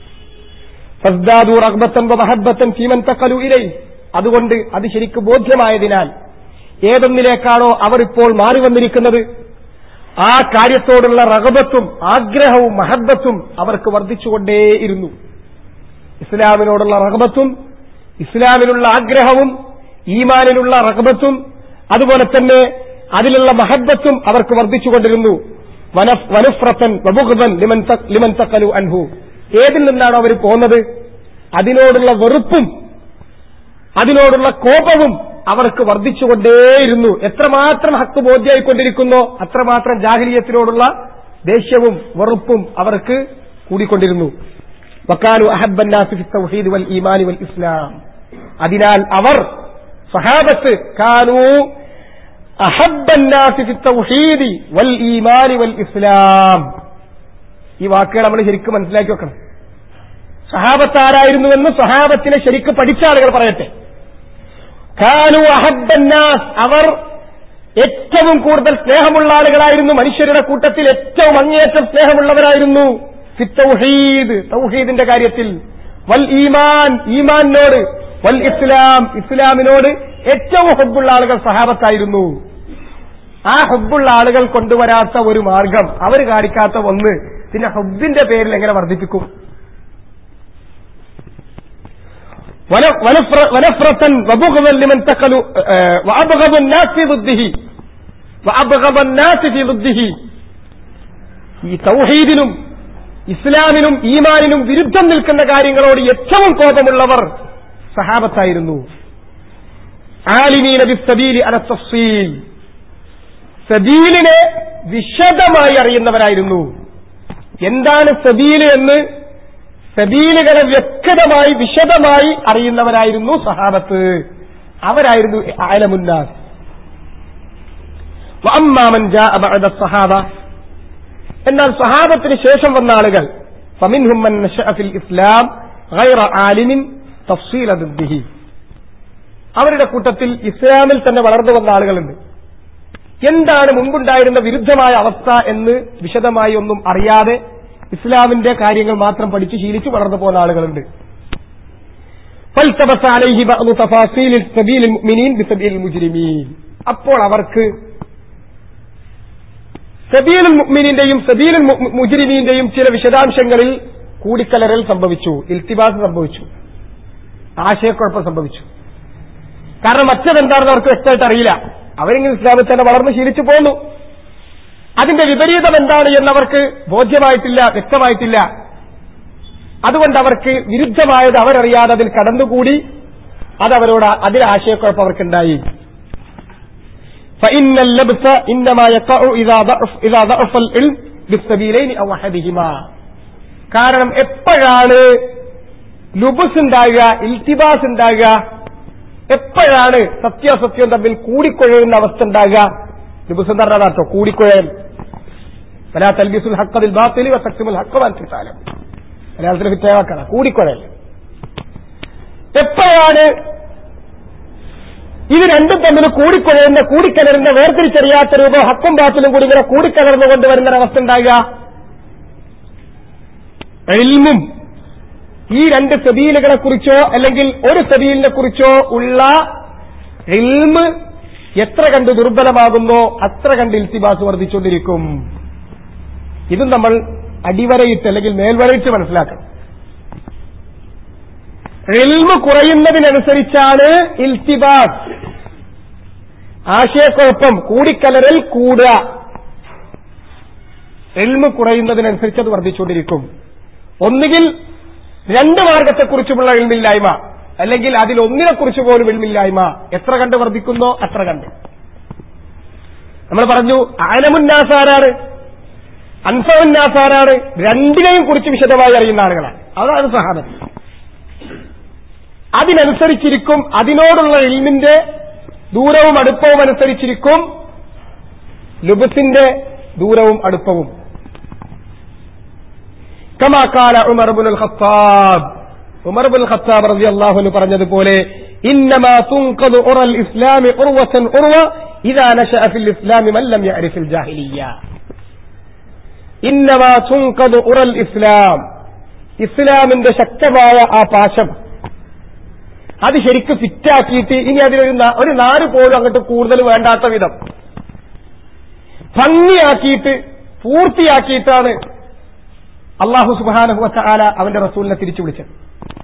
ഫസ്ദാദു റഗ്ബത്തൻ വ മഹബ്ബത്തൻ ഫീമൻ തഖലു ഇലൈ അതുകൊണ്ട് അത് ശരിക്ക് ബോധ്യമായതിനാൽ ഏതൊന്നിലേക്കാണോ അവർ ഇപ്പോൾ മാറി വന്നിരിക്കുന്നത് ആ കാര്യത്തോടുള്ള റഗബത്തും ആഗ്രഹവും മഹബത്തും അവർക്ക് വർദ്ധിച്ചുകൊണ്ടേയിരുന്നു ഇസ്ലാമിനോടുള്ള റഗബത്തും ഇസ്ലാമിലുള്ള ആഗ്രഹവും ഈമാനിലുള്ള റഗബത്തും അതുപോലെ തന്നെ അതിലുള്ള മഹബത്തും അവർക്ക് വർദ്ധിച്ചുകൊണ്ടിരുന്നു വനഫ് വനുഫ്രത്തൻ വബുഗ്ദൻ ലിമൻ തഖ്- ലിമൻ തഖലു അൻഹു ഏതിൽ നിന്നാണ് അവർ പോകുന്നത് അതിനോടുള്ള വെറുപ്പും അതിനോടുള്ള കോപവും അവർക്ക് വർദ്ധിച്ചുകൊണ്ടേയിരുന്നു എത്രമാത്രം ഹക്ക് ബോധ്യമായിക്കൊണ്ടിരിക്കുന്നോ അത്രമാത്രം ജാഹിലിയത്തിനോടുള്ള ദേഷ്യവും വെറുപ്പും അവർക്ക് കൂടിക്കൊണ്ടിരുന്നു വക്കാനു അഹബന്നാസി ഫി തൗഹീദ് വൽ ഈമാനി വൽ ഇസ്ലാം അതിനാൽ അവർ സഹാബത്ത് കാനു അഹബന്നാസി ഫി തൗഹീദ് വൽ ഈമാനി വൽ ഇസ്ലാം ഈ വാക്കുകൾ നമ്മൾ ശരിക്കും മനസ്സിലാക്കി വെക്കണം സഹാബത്താരായിരുന്നുവെന്ന് സഹാബത്തിനെ ശരിക്കും പഠിച്ച ആളുകൾ പറയട്ടെ കാനു അഹബ്ബന്നാസ് അവർ ഏറ്റവും കൂടുതൽ സ്നേഹമുള്ള ആളുകളായിരുന്നു മനുഷ്യരുടെ കൂട്ടത്തിൽ ഏറ്റവും അങ്ങേയറ്റം സ്നേഹമുള്ളവരായിരുന്നു ഫി തൗഹീദ് തൗഹീദിന്റെ കാര്യത്തിൽ വൽ ഈമാൻ ഈമാനിനോട് വൽ ഇസ്ലാം ഇസ്ലാമിനോട് ഏറ്റവും ഹബ്ബുള്ള ആളുകൾ സഹാബത്തായിരുന്നു ആ ഹബ്ബുള്ള ആളുകൾ കൊണ്ടുവരാത്ത ഒരു മാർഗം അവർ കാണിക്കാത്ത ഒന്ന് പിന്നെ ഹബ്ബിന്റെ പേരിൽ എങ്ങനെ വർദ്ധിപ്പിക്കും ون- ونفر- ونفرة وبغضا لمن تقلوا آه، وأبغض الناس في ضده وأبغض الناس في ضده ഈ തൗഹീദിനും ഇസ്ലാമിനും ഈമാനിനും വിരുദ്ധം നിൽക്കുന്ന കാര്യങ്ങളോട് ഏറ്റവും കോപമുള്ളവർ സഹാബത്തായിരുന്നു ആലിമീന ബിസ്സബീലി അല തഫ്സീൽ സബീലിനെ വിശദമായി അറിയുന്നവരായിരുന്നു എന്താണ് സബീല് എന്ന് സബീലുകളെ വ്യക്തമായി വിശദമായി അറിയുന്നവരായിരുന്നു സഹാബത്ത് അവരായിരുന്നു ആലമുന്നാസ് വഅമ്മാമൻ ജാഅ ബഅദ സഹാബ എന്നാൽ സഹാബത്തിന് ശേഷം വന്ന ആളുകൾ ഫമിൻഹും മൻ നശഅ ഫിൽ ഇസ്ലാം ഗൈറ ആലിമിൻ തഫ്സീല ദിദ്ദിഹി അവരുടെ കൂട്ടത്തിൽ ഇസ്ലാമിൽ തന്നെ വളർന്നു വന്ന ആളുകളുണ്ട് എന്താണ് മുമ്പുണ്ടായിരുന്ന വിരുദ്ധമായ അവസ്ഥ എന്ന് വിശദമായി ഒന്നും അറിയാതെ ഇസ്ലാമിന്റെ കാര്യങ്ങൾ മാത്രം പഠിച്ച് ശീലിച്ച് വളർന്നു പോകുന്ന ആളുകളുണ്ട് فالتبس عليه بعض تفاصيل سبيل المؤمنين بسبيل المجرمين അപ്പോൾ അവർക്ക് സബീലുൽ മുഅ്മിനീന്റെയും സബീലുൽ മു- മുജ്രിമീന്റെയും ചില വിശദാംശങ്ങളിൽ കൂടിക്കലരൽ സംഭവിച്ചു ഇൽത്തിബാസ് സംഭവിച്ചു ആശയക്കുഴപ്പം സംഭവിച്ചു കാരണം മറ്റതെന്താണെന്ന് അവർക്ക് വ്യക്തമായിട്ട് അറിയില്ല അവരിങ്ങനെ ഇസ്ലാമിൽ തന്നെ വളർന്ന് ശീലിച്ചു പോന്നു അതിന്റെ വിപരീതം എന്താണ് എന്നവർക്ക് ബോധ്യമായിട്ടില്ല വ്യക്തമായിട്ടില്ല അതുകൊണ്ട് അവർക്ക് വിരുദ്ധമായത് അവരറിയാതെ അതിൽ കടന്നുകൂടി അതവരോട് അതിൽ ആശയക്കുഴപ്പം അവർക്കുണ്ടായി فإن اللبس إنما يقع إذا ضعف إذا ضعف العلم بالسبيلين أو أحدهما കാരണം എപ്പോഴാണ് ലുബുസ് ഉണ്ടാകുക ഇൽത്തിബാസ് ഉണ്ടാകുക എപ്പോഴാണ് സത്യാസത്യം തമ്മിൽ കൂടിക്കൊഴയുന്ന അവസ്ഥ ഉണ്ടാകുക ലുബുസ് എന്ന് പറഞ്ഞാൽ കേട്ടോ കൂടിക്കൊഴയൽ വലാ തൽബിസുൽ ഹക്കതിൽ ബാത്തിൽ വസക്തുൽ ഹക്ക വാൻസിത്താലം മലയാളത്തിൽ ഫിറ്റാവാക്കാണ് കൂടിക്കൊഴയൽ എപ്പോഴാണ് ഇത് രണ്ടും തമ്മിൽ കൂടിക്കൊഴയുന്ന കൂടിക്കലരുന്ന വേർതിരിച്ചറിയാത്ത രൂപം ഹക്കും ബാത്തിലും കൂടി ഇങ്ങനെ കൂടിക്കലർന്നു കൊണ്ടുവരുന്ന ഒരവസ്ഥ ഉണ്ടാകുക എൽമും ഈ രണ്ട് സബീലുകളെ കുറിച്ചോ അല്ലെങ്കിൽ ഒരു സബീലിനെ കുറിച്ചോ ഉള്ള എൽമ് എത്ര കണ്ട് ദുർബലമാകുന്നോ അത്ര കണ്ട് ഇൽത്തിബാസ് വർദ്ധിച്ചുകൊണ്ടിരിക്കും ഇതും നമ്മൾ അടിവരയിട്ട് അല്ലെങ്കിൽ മേൽവരയിട്ട് മനസ്സിലാക്കണം എൽമ് കുറയുന്നതിനനുസരിച്ചാണ് ഇൽത്തിബാസ് ആശയക്കുഴപ്പം കൂടിക്കലരൽ കൂടുക എൽമ് കുറയുന്നതിനനുസരിച്ച് അത് വർദ്ധിച്ചുകൊണ്ടിരിക്കും ഒന്നുകിൽ രണ്ട് മാർഗത്തെക്കുറിച്ചുമുള്ള എൽമില്ലായ്മ അല്ലെങ്കിൽ അതിൽ ഒന്നിനെക്കുറിച്ച് പോലും എൽമില്ലായ്മ എത്ര കണ്ട് വർദ്ധിക്കുന്നോ അത്ര കണ്ട് നമ്മൾ പറഞ്ഞു ആനമുന്നാസാരാണ് അൻഫുന്നാസാരാണ് രണ്ടിനെയും കുറിച്ച് വിശദമായി അറിയുന്ന ആളുകളാണ് അതാണ് സഹാബത്ത് അതിനനുസരിച്ചിരിക്കും അതിനോടുള്ള ഇൽമിന്റെ ദൂരവും അടുപ്പവും അനുസരിച്ചിരിക്കും ലുബത്തിന്റെ ദൂരവും അടുപ്പവും കമാക്കാല ഉമർ ബുൽ ഖത്താബ് ഉമർ ബുൽ ഖത്താബ് റബി അള്ളാഹുന് പറഞ്ഞതുപോലെ ഇന്നമാ തുങ്കത് ഉറൽ ഇസ്ലാമി ഉർവസൻ ഉർവ ഇതാ നശഅ ഫിൽ ഇസ്ലാമി മൻ ലം യഅരിഫിൽ ജാഹിലിയ്യ ഇന്നമാ തുങ്കത് ഉറൽ ഇസ്ലാം ഇസ്ലാമിന്റെ ശക്തമായ ആ പാശം അത് ശരിക്കും ഫിറ്റാക്കിയിട്ട് ഇനി അതിലൊരു ന- ഒരു നാര് പോലും അങ്ങോട്ട് കൂടുതൽ വേണ്ടാത്ത വിധം ഭംഗിയാക്കിയിട്ട് പൂർത്തിയാക്കിയിട്ടാണ് അള്ളാഹു സുബാനഹുവ ആല അവന്റെ റസൂലിനെ തിരിച്ചു വിളിച്ചത്